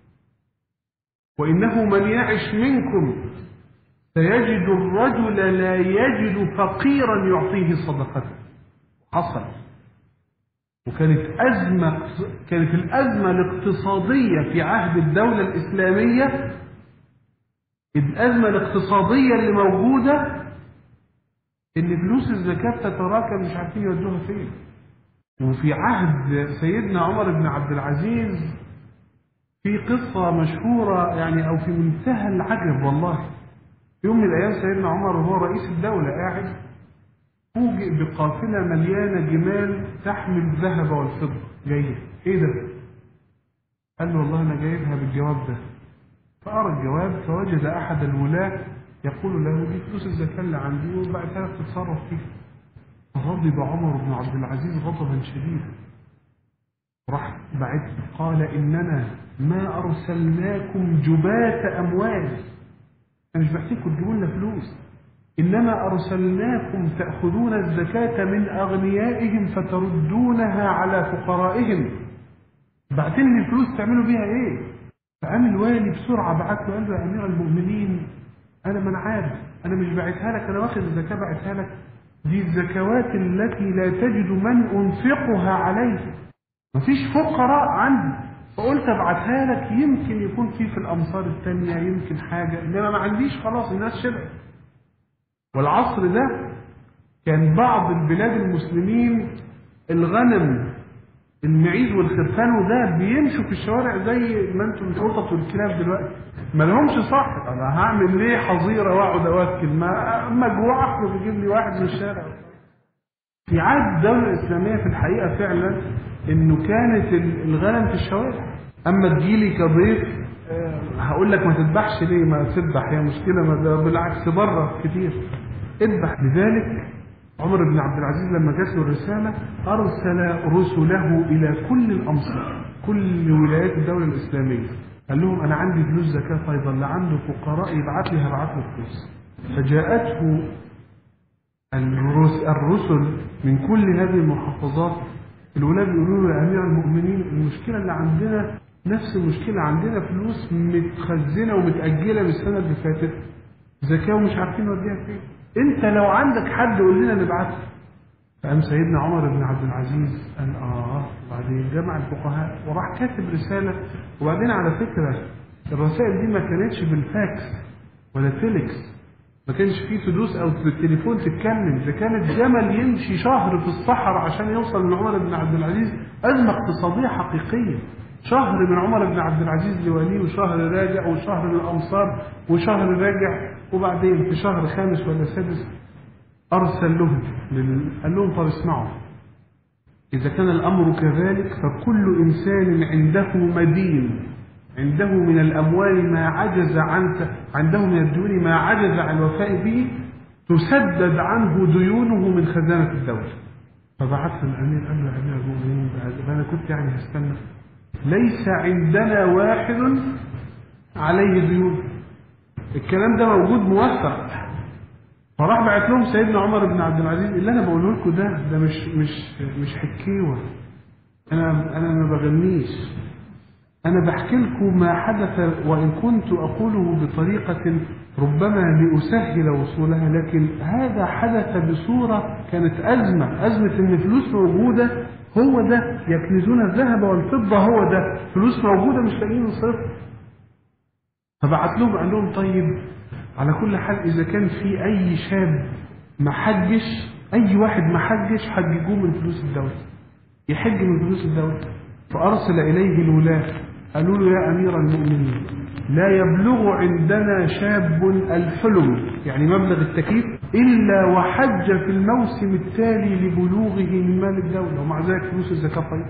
وإنه من يعش منكم سيجد الرجل لا يجد فقيرا يعطيه صدقته حصل وكانت أزمة كانت الأزمة الاقتصادية في عهد الدولة الإسلامية الأزمة الاقتصادية اللي موجودة إن فلوس الزكاة تتراكم مش عارفين يودوها فين وفي عهد سيدنا عمر بن عبد العزيز في قصة مشهورة يعني أو في منتهى العجب والله في يوم من الأيام سيدنا عمر وهو رئيس الدولة قاعد فوجئ بقافلة مليانة جمال تحمل الذهب والفضة جاية إيه ده؟ قال له والله أنا جايبها بالجواب ده فقرأ الجواب فوجد أحد الولاة يقول له دي فلوس الزكاة اللي عندي وبعد كده تتصرف فيها فغضب عمر بن عبد العزيز غضبا شديدا راح بعد قال إننا ما أرسلناكم جبات أموال أنا مش بحكيكم تجيبوا لنا فلوس إنما أرسلناكم تأخذون الزكاة من أغنيائهم فتردونها على فقرائهم بعتين لي الفلوس تعملوا بيها إيه فقام الوالي بسرعة بعت له قال له يا أمير المؤمنين أنا ما أنا عارف أنا مش باعتها لك أنا واخد الزكاة باعتها لك دي الزكوات التي لا تجد من أنفقها عليه مفيش فقراء عندي فقلت ابعتها لك يمكن يكون في في الأمصار التانية يمكن حاجة إنما ما عنديش خلاص الناس شبعت والعصر ده كان بعض البلاد المسلمين الغنم المعيز والخرفان وده بيمشوا في الشوارع زي ما انتم القطط والكلاب دلوقتي ما لهمش صاحب انا هعمل ليه حظيره واقعد اوكل ما اما جوع اخرج يجيب لي واحد من الشارع في عهد الدوله الاسلاميه في الحقيقه فعلا انه كانت الغنم في الشوارع اما تجيلي كضيف آه، هقول لك ما تذبحش ليه ما تذبح هي مشكله ما ده بالعكس بره كتير اذبح لذلك عمر بن عبد العزيز لما جات له الرسالة أرسل رسله إلى كل الأمصار كل ولايات الدولة الإسلامية قال لهم أنا عندي فلوس زكاة أيضا اللي عنده فقراء يبعت لي هبعت له فلوس فجاءته الرس- الرسل من كل هذه المحافظات الولاد يقولوا له يا أمير المؤمنين المشكلة اللي عندنا نفس المشكلة عندنا فلوس متخزنة ومتأجلة من السنة اللي فاتت زكاة ومش عارفين نوديها فين انت لو عندك حد قول لنا نبعته فقام سيدنا عمر بن عبد العزيز قال اه وبعدين جمع الفقهاء وراح كاتب رساله وبعدين على فكره الرسائل دي ما كانتش بالفاكس ولا تيلكس ما كانش فيه تدوس او بالتليفون تتكلم ده كانت جمل يمشي شهر في الصحراء عشان يوصل لعمر بن عبد العزيز ازمه اقتصاديه حقيقيه شهر من عمر بن عبد العزيز لوليه وشهر راجع وشهر للامصار وشهر راجع وبعدين في شهر خامس ولا سادس أرسل لهم لل... قال لهم طب اسمعوا إذا كان الأمر كذلك فكل إنسان عنده مدين عنده من الأموال ما عجز عن عنده من الديون ما عجز عن الوفاء به تسدد عنه ديونه من خزانة الدولة فبعث الأمير قال له يا أمير المؤمنين بقى- أنا كنت يعني هستنى ليس عندنا واحد عليه ديون الكلام ده موجود موثق فراح بعت لهم سيدنا عمر بن عبد العزيز اللي انا بقوله لكم ده ده مش مش مش حكيوه انا انا ما بغنيش أنا بحكي لكم ما حدث وإن كنت أقوله بطريقة ربما لأسهل وصولها لكن هذا حدث بصورة كانت أزمة أزمة إن فلوس موجودة هو ده يكنزون الذهب والفضة هو ده فلوس موجودة مش لاقيين صفر فبعت لهم قال لهم طيب على كل حال إذا كان في أي شاب ما حجش أي واحد ما حجش حججوه من فلوس الدولة يحج من فلوس الدولة فأرسل إليه الولاة قالوا له يا أمير المؤمنين لا يبلغ عندنا شاب الحلم يعني مبلغ التكليف إلا وحج في الموسم التالي لبلوغه من مال الدولة ومع ذلك فلوس الزكاة طيب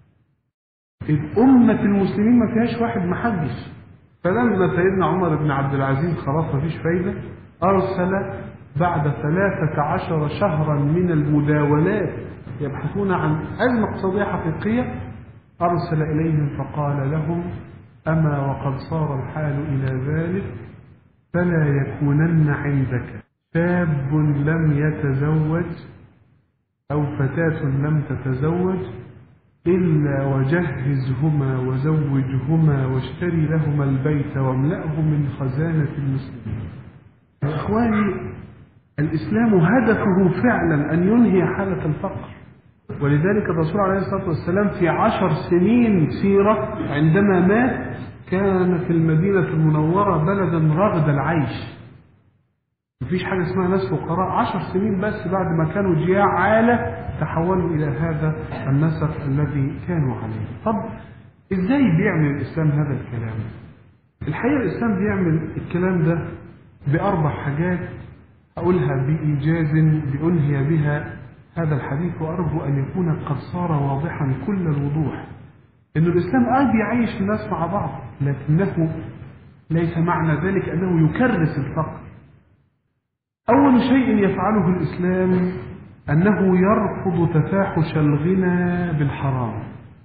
أمة المسلمين ما فيهاش واحد ما حجش فلما سيدنا عمر بن عبد العزيز خلاص ما فيش فايدة أرسل بعد ثلاثة عشر شهرا من المداولات يبحثون عن أزمة اقتصادية حقيقية أرسل إليهم فقال لهم أما وقد صار الحال إلى ذلك فلا يكونن عندك شاب لم يتزوج أو فتاة لم تتزوج إلا وجهزهما وزوجهما واشتري لهما البيت واملأه من خزانة المسلمين يا إخواني الإسلام هدفه فعلا أن ينهي حالة الفقر ولذلك الرسول عليه الصلاة والسلام في عشر سنين سيرة عندما مات كان في المدينة المنورة بلدا رغد العيش مفيش حاجة اسمها ناس فقراء عشر سنين بس بعد ما كانوا جياع عالة تحولوا إلى هذا النسق الذي كانوا عليه طب إزاي بيعمل الإسلام هذا الكلام الحقيقة الإسلام بيعمل الكلام ده بأربع حاجات أقولها بإيجاز بأنهي بها هذا الحديث وأرجو أن يكون قد صار واضحا كل الوضوح أن الإسلام آه بيعيش الناس مع بعض لكنه ليس معنى ذلك أنه يكرس الفقر أول شيء يفعله الإسلام أنه يرفض تفاحش الغنى بالحرام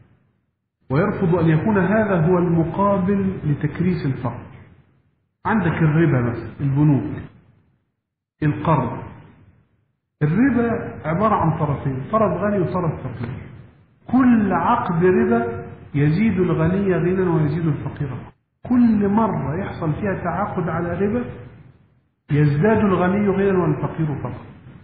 ويرفض أن يكون هذا هو المقابل لتكريس الفقر عندك الربا مثلا البنوك القرض الربا عبارة عن طرفين طرف غني وطرف فقير كل عقد ربا يزيد الغني غنى ويزيد الفقير كل مرة يحصل فيها تعاقد على ربا يزداد الغني غنى والفقير فقرا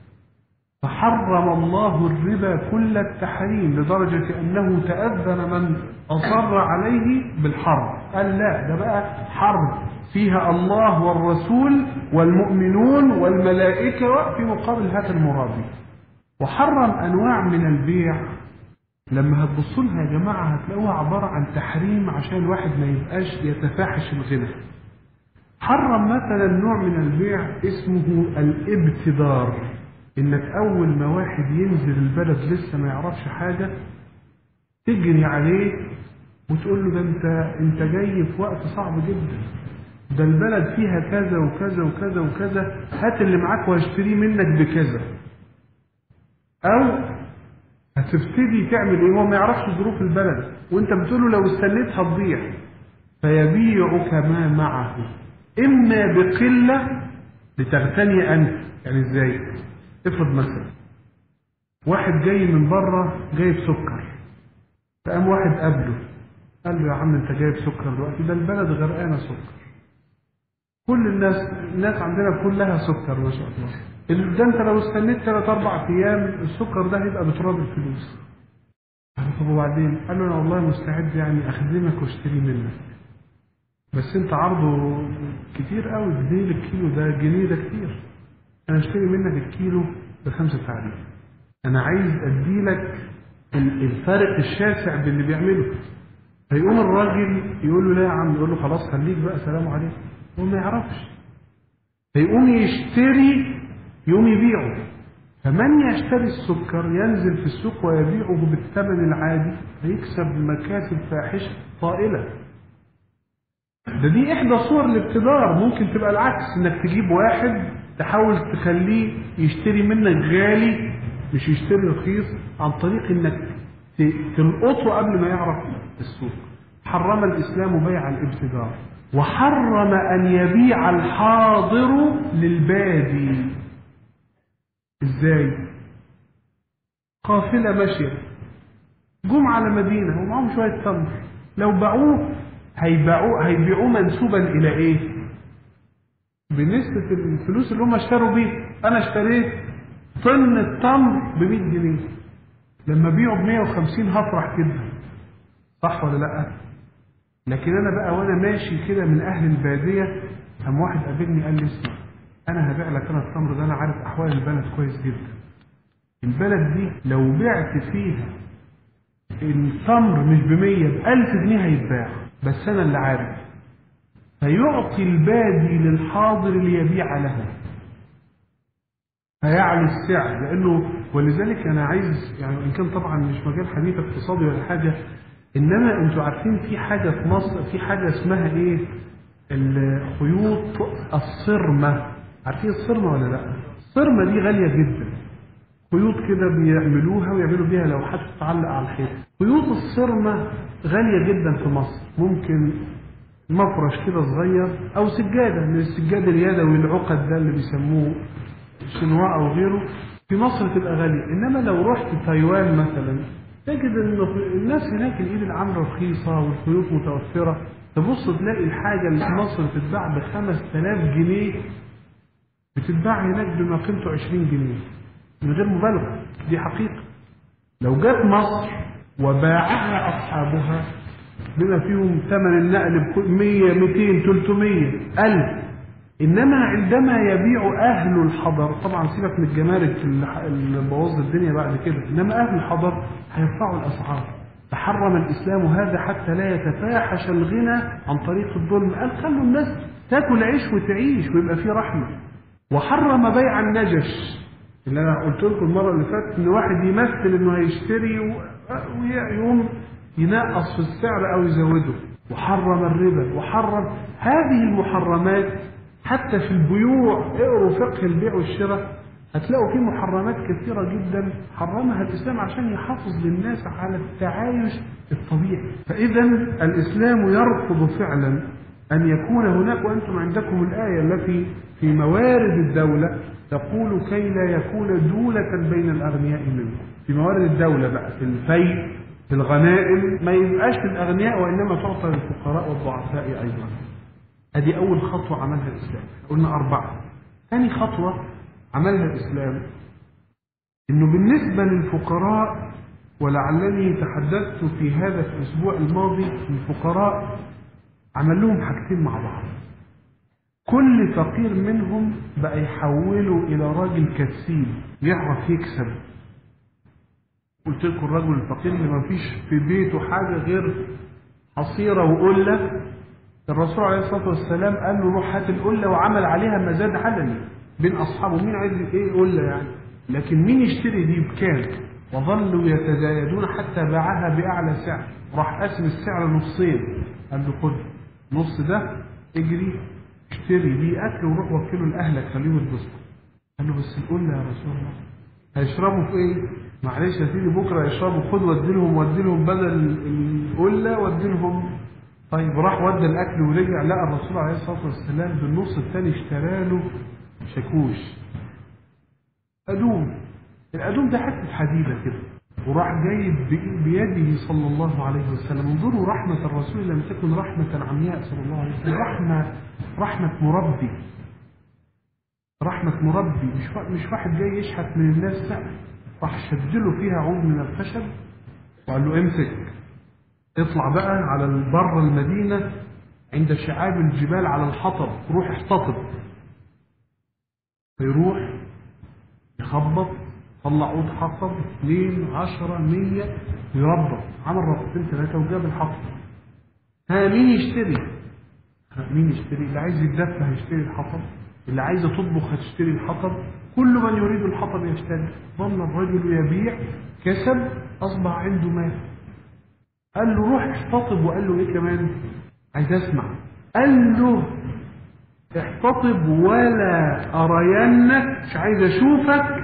فحرم الله الربا كل التحريم لدرجة أنه تأذن من أصر عليه بالحرب قال لا ده بقى حرب فيها الله والرسول والمؤمنون والملائكة في مقابل هذا المرابي وحرم أنواع من البيع لما هتبصوا لها يا جماعة هتلاقوها عبارة عن تحريم عشان الواحد ما يبقاش يتفاحش الغنى حرم مثلا نوع من البيع اسمه الابتدار انك اول ما واحد ينزل البلد لسه ما يعرفش حاجة تجري عليه وتقول له ده انت انت جاي في وقت صعب جدا ده البلد فيها كذا وكذا وكذا وكذا هات اللي معاك وهشتريه منك بكذا او هتبتدي تعمل ايه هو ما يعرفش ظروف البلد وانت بتقول له لو استنيت هتضيع فيبيعك ما معه اما بقله لتغتني انت يعني ازاي افرض مثلا واحد جاي من بره جايب سكر فقام واحد قابله قال له يا عم انت جايب سكر دلوقتي ده البلد غرقانه سكر كل الناس الناس عندنا كلها سكر ما شاء الله ده انت لو استنيت ثلاث اربع ايام السكر ده هيبقى بتراب الفلوس قال طب وبعدين قال له انا والله مستعد يعني اخدمك واشتري منك بس انت عرضه كتير قوي جنيه للكيلو ده جنيه ده كتير انا اشتري منك الكيلو بخمسة تعريف انا عايز اديلك الفرق الشاسع باللي بيعمله فيقوم الراجل يقول له لا يا عم يقول له خلاص خليك بقى سلام عليكم هو ما يعرفش فيقوم يشتري يقوم يبيعه فمن يشتري السكر ينزل في السوق ويبيعه بالثمن العادي هيكسب مكاسب فاحشة طائلة ده دي احدى صور الابتدار ممكن تبقى العكس انك تجيب واحد تحاول تخليه يشتري منك غالي مش يشتري رخيص عن طريق انك تلقطه قبل ما يعرف السوق حرم الاسلام بيع الابتدار وحرم ان يبيع الحاضر للبادي ازاي قافلة ماشية جم على مدينة ومعهم شوية تمر لو باعوه هيبيعوه هيبيعوه منسوبا الى ايه بالنسبه الفلوس اللي هم اشتروا بيه انا اشتريت طن التمر ب 100 جنيه لما بيعوا ب 150 هفرح جدا صح ولا لا لكن انا بقى وانا ماشي كده من اهل الباديه قام واحد قابلني قال لي اسمع انا هبيع لك انا التمر ده انا عارف احوال البلد كويس جدا البلد دي لو بعت فيها التمر مش ب 100 ب 1000 جنيه هيتباع بس انا اللي عارف فيعطي البادي للحاضر ليبيع له هيعلو السعر لانه ولذلك انا عايز يعني ان كان طبعا مش مجال حديث اقتصادي ولا حاجه انما انتوا عارفين في حاجه في مصر في حاجه اسمها ايه الخيوط الصرمه عارفين الصرمه ولا لا الصرمه دي غاليه جدا خيوط كده بيعملوها ويعملوا بيها لوحات تتعلق على الحيط خيوط الصرمه غاليه جدا في مصر ممكن مفرش كده صغير او سجاده من السجاد اليدوي العقد ده اللي بيسموه شنواء او غيره في مصر تبقى غاليه انما لو رحت تايوان مثلا تجد ان الناس هناك الايد العامله رخيصه والخيوط متوفره تبص تلاقي الحاجه اللي في مصر بتتباع ب 5000 جنيه بتتباع هناك بما قيمته 20 جنيه من غير مبالغه دي حقيقه لو جت مصر وباعها اصحابها بما فيهم ثمن النقل 100 200 300 ألف إنما عندما يبيع أهل الحضر طبعا سيبك من الجمارك اللي بوظ الدنيا بعد كده إنما أهل الحضر هيرفعوا الأسعار تحرم الإسلام هذا حتى لا يتفاحش الغنى عن طريق الظلم قال خلوا الناس تاكل عيش وتعيش ويبقى في رحمة وحرم بيع النجش اللي أنا قلت لكم المرة اللي فاتت إن واحد يمثل إنه هيشتري ويقوم ينقص في السعر أو يزوده وحرم الربا وحرم هذه المحرمات حتى في البيوع اقروا فقه البيع والشراء هتلاقوا فيه محرمات كثيرة جدا حرمها الإسلام عشان يحافظ للناس على التعايش الطبيعي فإذا الإسلام يرفض فعلا أن يكون هناك وأنتم عندكم الآية التي في موارد الدولة تقول كي لا يكون دولة بين الأغنياء منكم في موارد الدولة بقى في الفيء في الغنائم ما يبقاش للأغنياء وإنما تعطى للفقراء والضعفاء أيضا ادي اول خطوه عملها الاسلام قلنا اربعه ثاني خطوه عملها الاسلام انه بالنسبه للفقراء ولعلني تحدثت في هذا في الاسبوع الماضي الفقراء عمل لهم حاجتين مع بعض كل فقير منهم بقى يحوله الى راجل كسيب يعرف يكسب قلت لكم الرجل الفقير اللي ما فيش في بيته حاجه غير حصيره وقله الرسول عليه الصلاه والسلام قال له روح هات القله وعمل عليها مزاد علني بين اصحابه مين عايز ايه قله يعني لكن مين يشتري دي بكام وظلوا يتزايدون حتى باعها باعلى سعر راح قسم السعر نصين قال له خد نص ده اجري اشتري بيه اكل وروح وكله لاهلك خليهم يتبسطوا قال له بس القله يا رسول الله هيشربوا في ايه؟ معلش يا سيدي بكره يشربوا خد ودي لهم ودي لهم بدل القله ودي لهم طيب راح ودى الاكل ورجع لقى الرسول عليه الصلاه والسلام بالنص الثاني اشترى له شاكوش ادوم الادوم ده حته حديده كده وراح جايب بيده صلى الله عليه وسلم انظروا رحمة الرسول لم تكن رحمة عمياء صلى الله عليه وسلم رحمة رحمة مربي رحمة مربي مش مش واحد جاي يشحت من الناس لا راح شد له فيها عود من الخشب وقال له امسك اطلع بقى على بر المدينة عند شعاب الجبال على الحطب روح احتطب فيروح يخبط طلع عود حطب اثنين عشرة مية يربط عمل ربطتين ثلاثة وجاب الحطب ها مين يشتري ها مين يشتري اللي عايز يتدفى هيشتري الحطب اللي عايزة تطبخ هتشتري الحطب كل من يريد الحطب يشتري ظل الرجل يبيع كسب أصبح عنده مال قال له روح احتطب وقال له ايه كمان عايز اسمع قال له احتطب ولا ارينك مش عايز اشوفك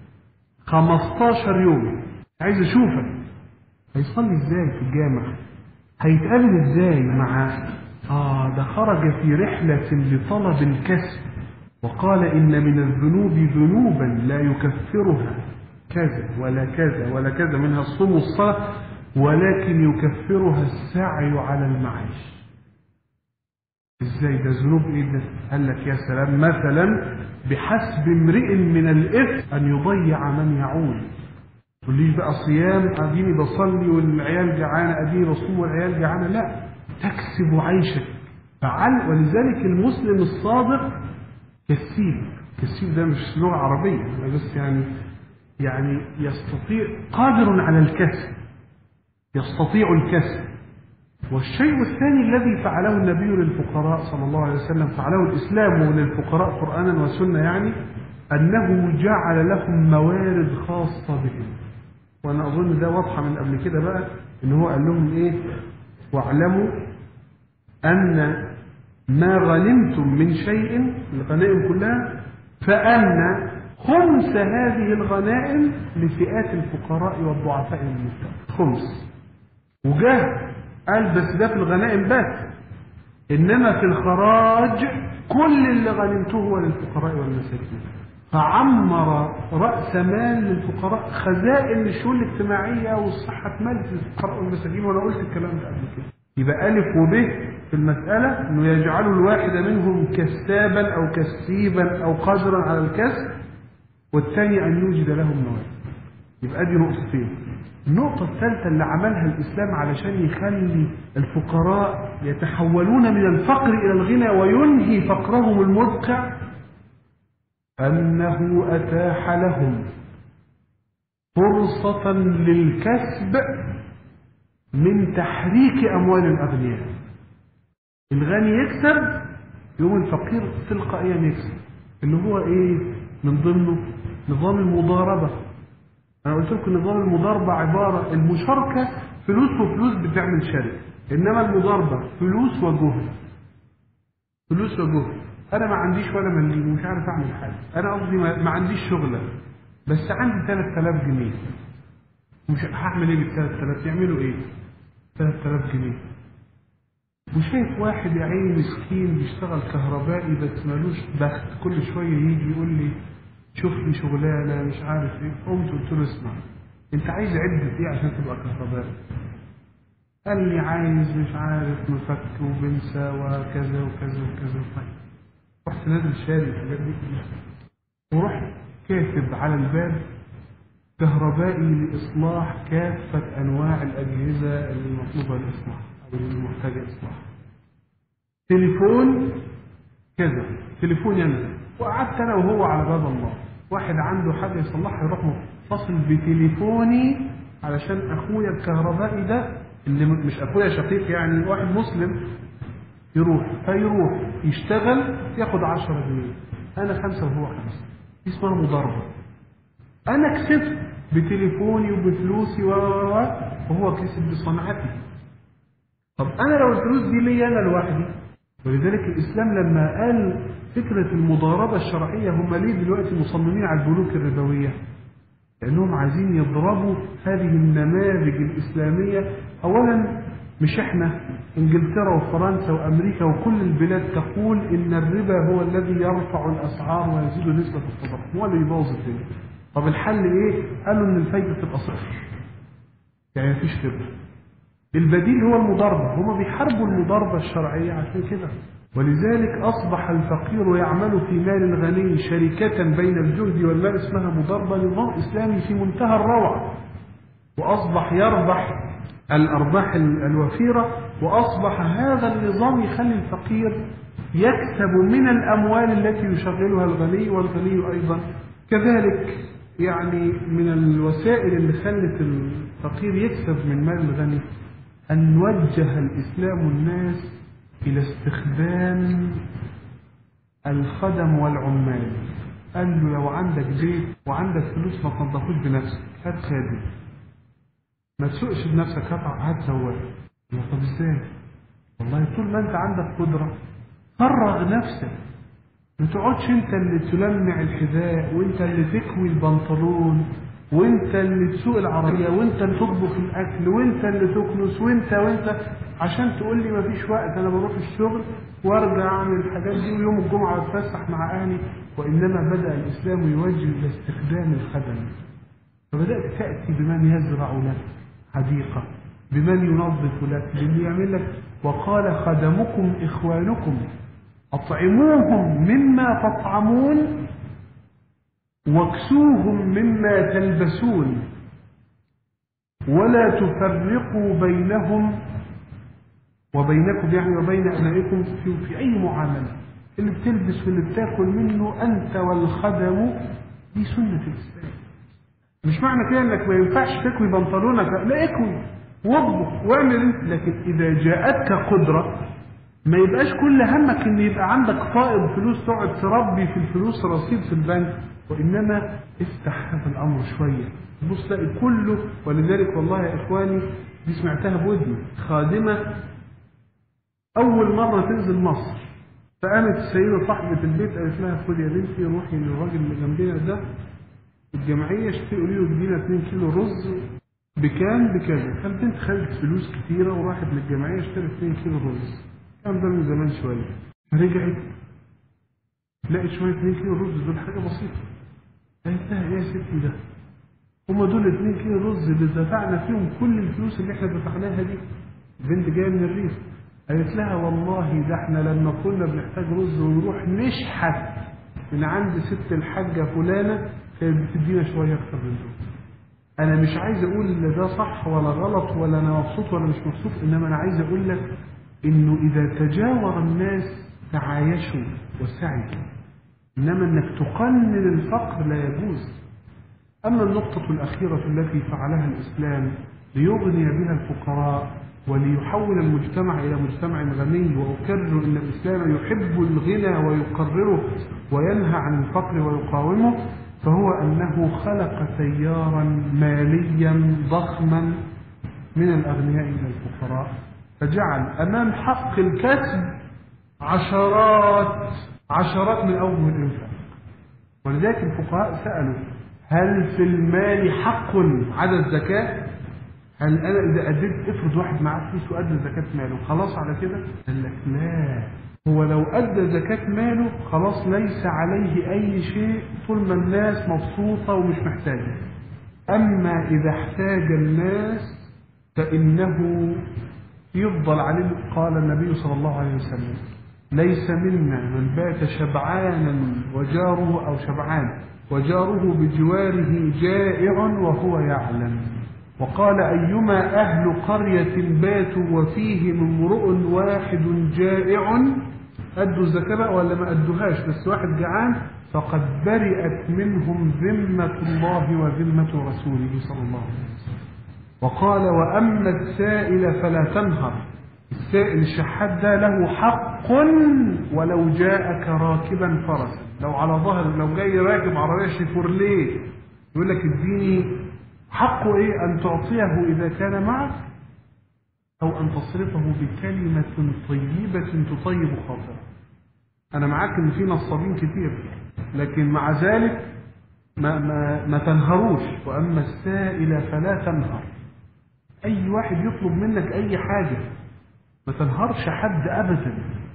15 يوم عايز اشوفك هيصلي ازاي في الجامع هيتقابل ازاي مع اه ده خرج في رحلة لطلب الكسب وقال ان من الذنوب ذنوبا لا يكفرها كذا ولا كذا ولا كذا منها الصوم والصلاة ولكن يكفرها السعي على المعاش ازاي ده ذنوب ايه ده قال لك يا سلام مثلا بحسب امرئ من الاثم ان يضيع من يعول تقوليش بقى صيام اديني بصلي والعيال جعانه اديني بصوم والعيال جعانه لا تكسب عيشك فعل ولذلك المسلم الصادق كسيب كسيب ده مش لغه عربيه بس يعني يعني يستطيع قادر على الكسب يستطيع الكسب والشيء الثاني الذي فعله النبي للفقراء صلى الله عليه وسلم فعله الإسلام للفقراء قرآنا وسنة يعني أنه جعل لهم موارد خاصة بهم وأنا أظن ده واضحة من قبل كده بقى إن هو قال لهم إيه واعلموا أن ما غنمتم من شيء الغنائم كلها فأن خمس هذه الغنائم لفئات الفقراء والضعفاء المجتمع خمس وجاه قال بس ده في الغنائم بس انما في الخراج كل اللي غنمته هو للفقراء والمساكين فعمر راس مال للفقراء خزائن الشؤون الاجتماعيه والصحه اتملت للفقراء والمساكين وانا قلت الكلام ده قبل كده يبقى الف وب في المساله انه يجعل الواحد منهم كسابا او كسيبا او قادرا على الكسب والثاني ان يوجد لهم مواد يبقى دي نقطتين النقطة الثالثة اللي عملها الإسلام علشان يخلي الفقراء يتحولون من الفقر إلى الغنى وينهي فقرهم المدقع أنه أتاح لهم فرصة للكسب من تحريك أموال الأغنياء الغني يكسب يوم الفقير تلقائيا يكسب اللي هو إيه من ضمنه نظام المضاربة انا قلت لكم نظام المضاربه عباره المشاركه فلوس وفلوس بتعمل شركه انما المضاربه فلوس وجهد فلوس وجهد انا ما عنديش ولا مليم ومش عارف اعمل حاجه انا قصدي ما ما عنديش شغله بس عندي 3000 جنيه مش هعمل ايه بال 3000 يعملوا ايه 3000 جنيه وشايف واحد يا عيني مسكين بيشتغل كهربائي بس ملوش بخت كل شويه يجي يقول لي شوف لي شغلانه مش عارف ايه قمت قلت له اسمع انت عايز عده ايه عشان تبقى كهربائي قال لي عايز مش عارف مفك وبنسى وكذا وكذا وكذا طيب رحت نازل شاري الحاجات دي كلها ورحت كاتب على الباب كهربائي لإصلاح كافة أنواع الأجهزة المطلوبة الإصلاح أو المحتاجة إصلاح تليفون كذا تليفون ينزل وقعدت أنا وهو على باب الله واحد عنده حاجة يصلحها يروح متصل بتليفوني علشان أخويا الكهربائي ده اللي م- مش أخويا شقيق يعني واحد مسلم يروح فيروح يشتغل ياخد 10 جنيه أنا خمسة وهو خمسة دي اسمها مضاربة انا كسبت بتليفوني وبفلوسي و و و وهو كسب بصنعتي طب انا لو الفلوس دي ليا انا لوحدي ولذلك الاسلام لما قال فكره المضاربه الشرعيه هم ليه دلوقتي مصممين على البنوك الربويه لانهم عايزين يضربوا هذه النماذج الاسلاميه اولا مش احنا انجلترا وفرنسا وامريكا وكل البلاد تقول ان الربا هو الذي يرفع الاسعار ويزيد نسبه التضخم هو اللي يبوظ الدنيا طب الحل ايه؟ قالوا ان الفايده تبقى صفر. يعني مفيش ربا. البديل هو المضاربه، هما بيحاربوا المضاربه الشرعيه عشان كده. ولذلك اصبح الفقير يعمل في مال الغني شركه بين الجهد والمال اسمها مضاربه نظام اسلامي في منتهى الروعه. واصبح يربح الارباح ال- الوفيره واصبح هذا النظام يخلي الفقير يكسب من الاموال التي يشغلها الغني والغني ايضا كذلك يعني من الوسائل اللي خلت الفقير يكسب من مال الغني أن وجه الإسلام الناس إلى استخدام الخدم والعمال قال له لو عندك بيت وعندك فلوس ما تنضفوش بنفسك هات خادم ما تسوقش بنفسك هات هات سواق يا طب ازاي؟ والله طول ما انت عندك قدرة فرغ نفسك ما تقعدش انت اللي تلمع الحذاء وانت اللي تكوي البنطلون وانت اللي تسوق العربية وانت اللي تطبخ الاكل وانت اللي تكنس وانت وانت عشان تقول لي مفيش وقت انا بروح الشغل وارجع اعمل الحاجات دي ويوم الجمعة اتفسح مع اهلي وانما بدأ الاسلام يوجه الى استخدام الخدم فبدأت تأتي بمن يزرع لك حديقة بمن ينظف لك بمن يعمل لك وقال خدمكم إخوانكم أطعموهم مما تطعمون واكسوهم مما تلبسون ولا تفرقوا بينهم وبينكم يعني وبين أبنائكم في, في أي معاملة اللي بتلبس واللي بتاكل منه أنت والخدم دي سنة الإسلام مش معنى كده انك ما ينفعش تكوي بنطلونك لا اكوي واطبخ واعمل انت لكن اذا جاءتك قدره ما يبقاش كل همك ان يبقى عندك فائض فلوس تقعد تربي في الفلوس رصيد في البنك وانما افتح هذا الامر شويه تبص تلاقي كله ولذلك والله يا اخواني دي سمعتها بودني خادمه اول مره تنزل مصر فقامت السيده صاحبه البيت قالت لها خدي يا بنتي روحي للراجل اللي جنبنا ده الجمعيه اشتري له ادينا 2 كيلو رز بكام بكذا فالبنت خدت فلوس كتيره وراحت للجمعيه اشترت 2 كيلو رز الكلام ده من زمان شويه رجعت لقيت شويه 2 كيلو رز دول حاجه بسيطه قالت لها ايه يا ستي ده هما دول 2 كيلو رز اللي دفعنا فيهم كل الفلوس اللي احنا دفعناها دي البنت جايه من الريف قالت لها والله ده احنا لما كنا بنحتاج رز ونروح نشحت من عند ست الحاجه فلانه كانت بتدينا شويه اكتر من دول انا مش عايز اقول ان ده صح ولا غلط ولا انا مبسوط ولا مش مبسوط انما انا عايز اقول لك انه اذا تجاور الناس تعايشوا وسعدوا انما انك تقنن الفقر لا يجوز اما النقطة الاخيرة التي فعلها الاسلام ليغني بها الفقراء وليحول المجتمع الى مجتمع غني واكرر ان الاسلام يحب الغنى ويقرره وينهى عن الفقر ويقاومه فهو أنه خلق تيارا ماليا ضخما من الأغنياء إلى الفقراء فجعل أمام حق الكسب عشرات عشرات من أوجه الإنفاق ولذلك الفقهاء سألوا هل في المال حق على الزكاة؟ هل أنا إذا أديت افرض واحد معاه فلوس وأدى زكاة ماله خلاص على كده؟ قال لك لا هو لو أدى زكاة ماله خلاص ليس عليه أي شيء طول ما الناس مبسوطة ومش محتاجة أما إذا احتاج الناس فإنه يفضل عليه قال النبي صلى الله عليه وسلم ليس منا من بات شبعانا وجاره أو شبعان وجاره بجواره جائع وهو يعلم وقال أيما أهل قرية باتوا وفيهم امرؤ واحد جائع أدوا الزكاة بقى ولا ما أدوهاش بس واحد جعان فقد برئت منهم ذمة الله وذمة رسوله صلى الله عليه وسلم وقال وأما السائل فلا تنهر السائل الشحات ده له حق ولو جاءك راكبا فرسا لو على ظهر لو جاي راكب عربية شيفورليه يقول لك اديني حقه ايه ان تعطيه اذا كان معك او ان تصرفه بكلمة طيبة تطيب خاطره انا معاك ان في نصابين كتير لكن مع ذلك ما, ما, ما تنهروش واما السائل فلا تنهر اي واحد يطلب منك اي حاجة ما تنهرش حد ابدا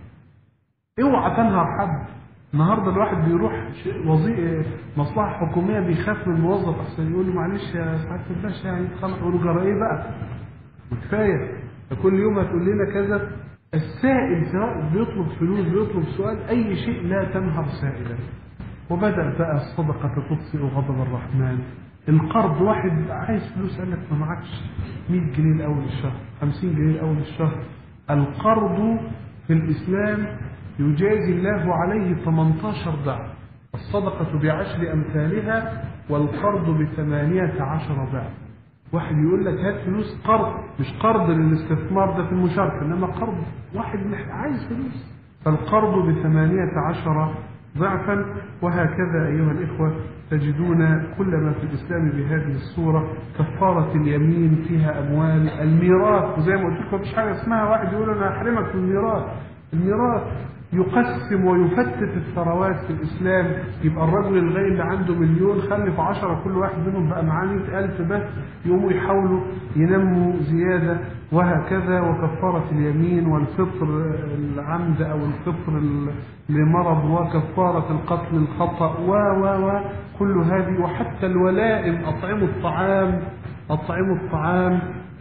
اوعى تنهر حد النهارده الواحد بيروح وظيفه مصلحه حكوميه بيخاف من الموظف احسن يقول له معلش يا سعاده الباشا يعني خلاص يقول له جرى ايه بقى؟ كفايه كل يوم هتقول لنا كذا السائل سواء بيطلب فلوس بيطلب سؤال اي شيء لا تنهر سائلا وبدا بقى الصدقه تطفئ غضب الرحمن القرض واحد عايز فلوس قال لك ما معكش 100 جنيه لاول الشهر 50 جنيه لاول الشهر القرض في الاسلام يجازي الله عليه 18 ضعف الصدقة بعشر أمثالها والقرض بثمانية عشر ضعف واحد يقول لك هات فلوس قرض مش قرض للاستثمار ده في المشاركة إنما قرض واحد عايز فلوس فالقرض بثمانية عشر ضعفا وهكذا أيها الإخوة تجدون كل ما في الإسلام بهذه الصورة كفارة اليمين فيها أموال الميراث وزي ما قلت لكم مفيش حاجة اسمها واحد يقول أنا هحرمك من الميراث الميراث يقسم ويفتت الثروات في الإسلام يبقى الرجل الغني اللي عنده مليون خلف عشرة كل واحد منهم بقى معاه مئة ألف بس يقوموا يحاولوا ينموا زيادة وهكذا وكفارة اليمين والفطر العمد أو الفطر لمرض وكفارة القتل الخطأ و و و كل هذه وحتى الولائم أطعموا الطعام أطعموا الطعام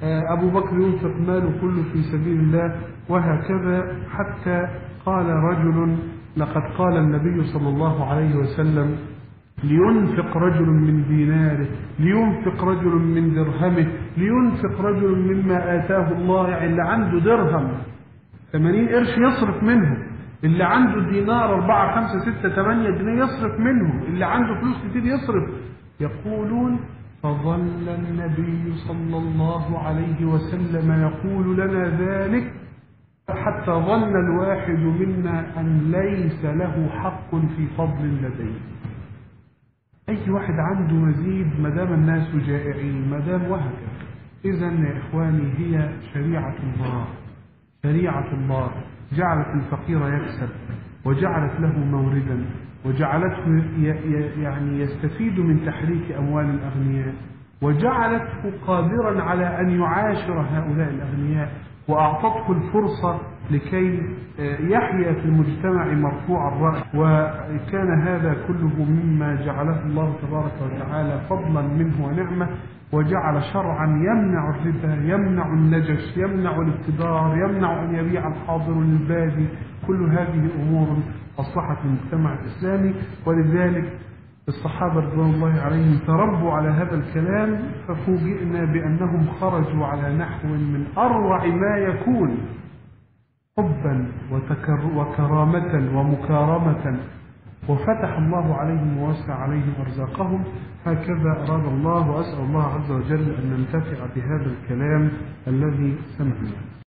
أبو بكر ينفق ماله كله في سبيل الله وهكذا حتى قال رجل لقد قال النبي صلى الله عليه وسلم لينفق رجل من ديناره لينفق رجل من درهمه لينفق رجل مما آتاه الله يعني اللي عنده درهم 80 قرش يصرف منهم اللي عنده دينار 4 5 6 8 جنيه يصرف منهم اللي عنده فلوس كتير يصرف يقولون فظل النبي صلى الله عليه وسلم يقول لنا ذلك حتى ظن الواحد منا أن ليس له حق في فضل لديه أي واحد عنده مزيد ما دام الناس جائعين ما دام وهكذا إذا يا إخواني هي شريعة الله شريعة الله جعلت الفقير يكسب وجعلت له موردا وجعلته يعني يستفيد من تحريك أموال الأغنياء وجعلته قادرا على أن يعاشر هؤلاء الأغنياء وأعطته الفرصة لكي يحيا في المجتمع مرفوع الرأس وكان هذا كله مما جعله الله تبارك وتعالى فضلا منه ونعمة وجعل شرعا يمنع الربا يمنع النجش يمنع الابتدار يمنع أن يبيع الحاضر للبادي كل هذه أمور أصلحت المجتمع الإسلامي ولذلك الصحابة رضوان الله عليهم تربوا على هذا الكلام ففوجئنا بأنهم خرجوا على نحو من أروع ما يكون حبا وكرامة ومكارمة وفتح الله عليهم ووسع عليهم أرزاقهم هكذا أراد الله وأسأل الله عز وجل أن ننتفع بهذا الكلام الذي سمعناه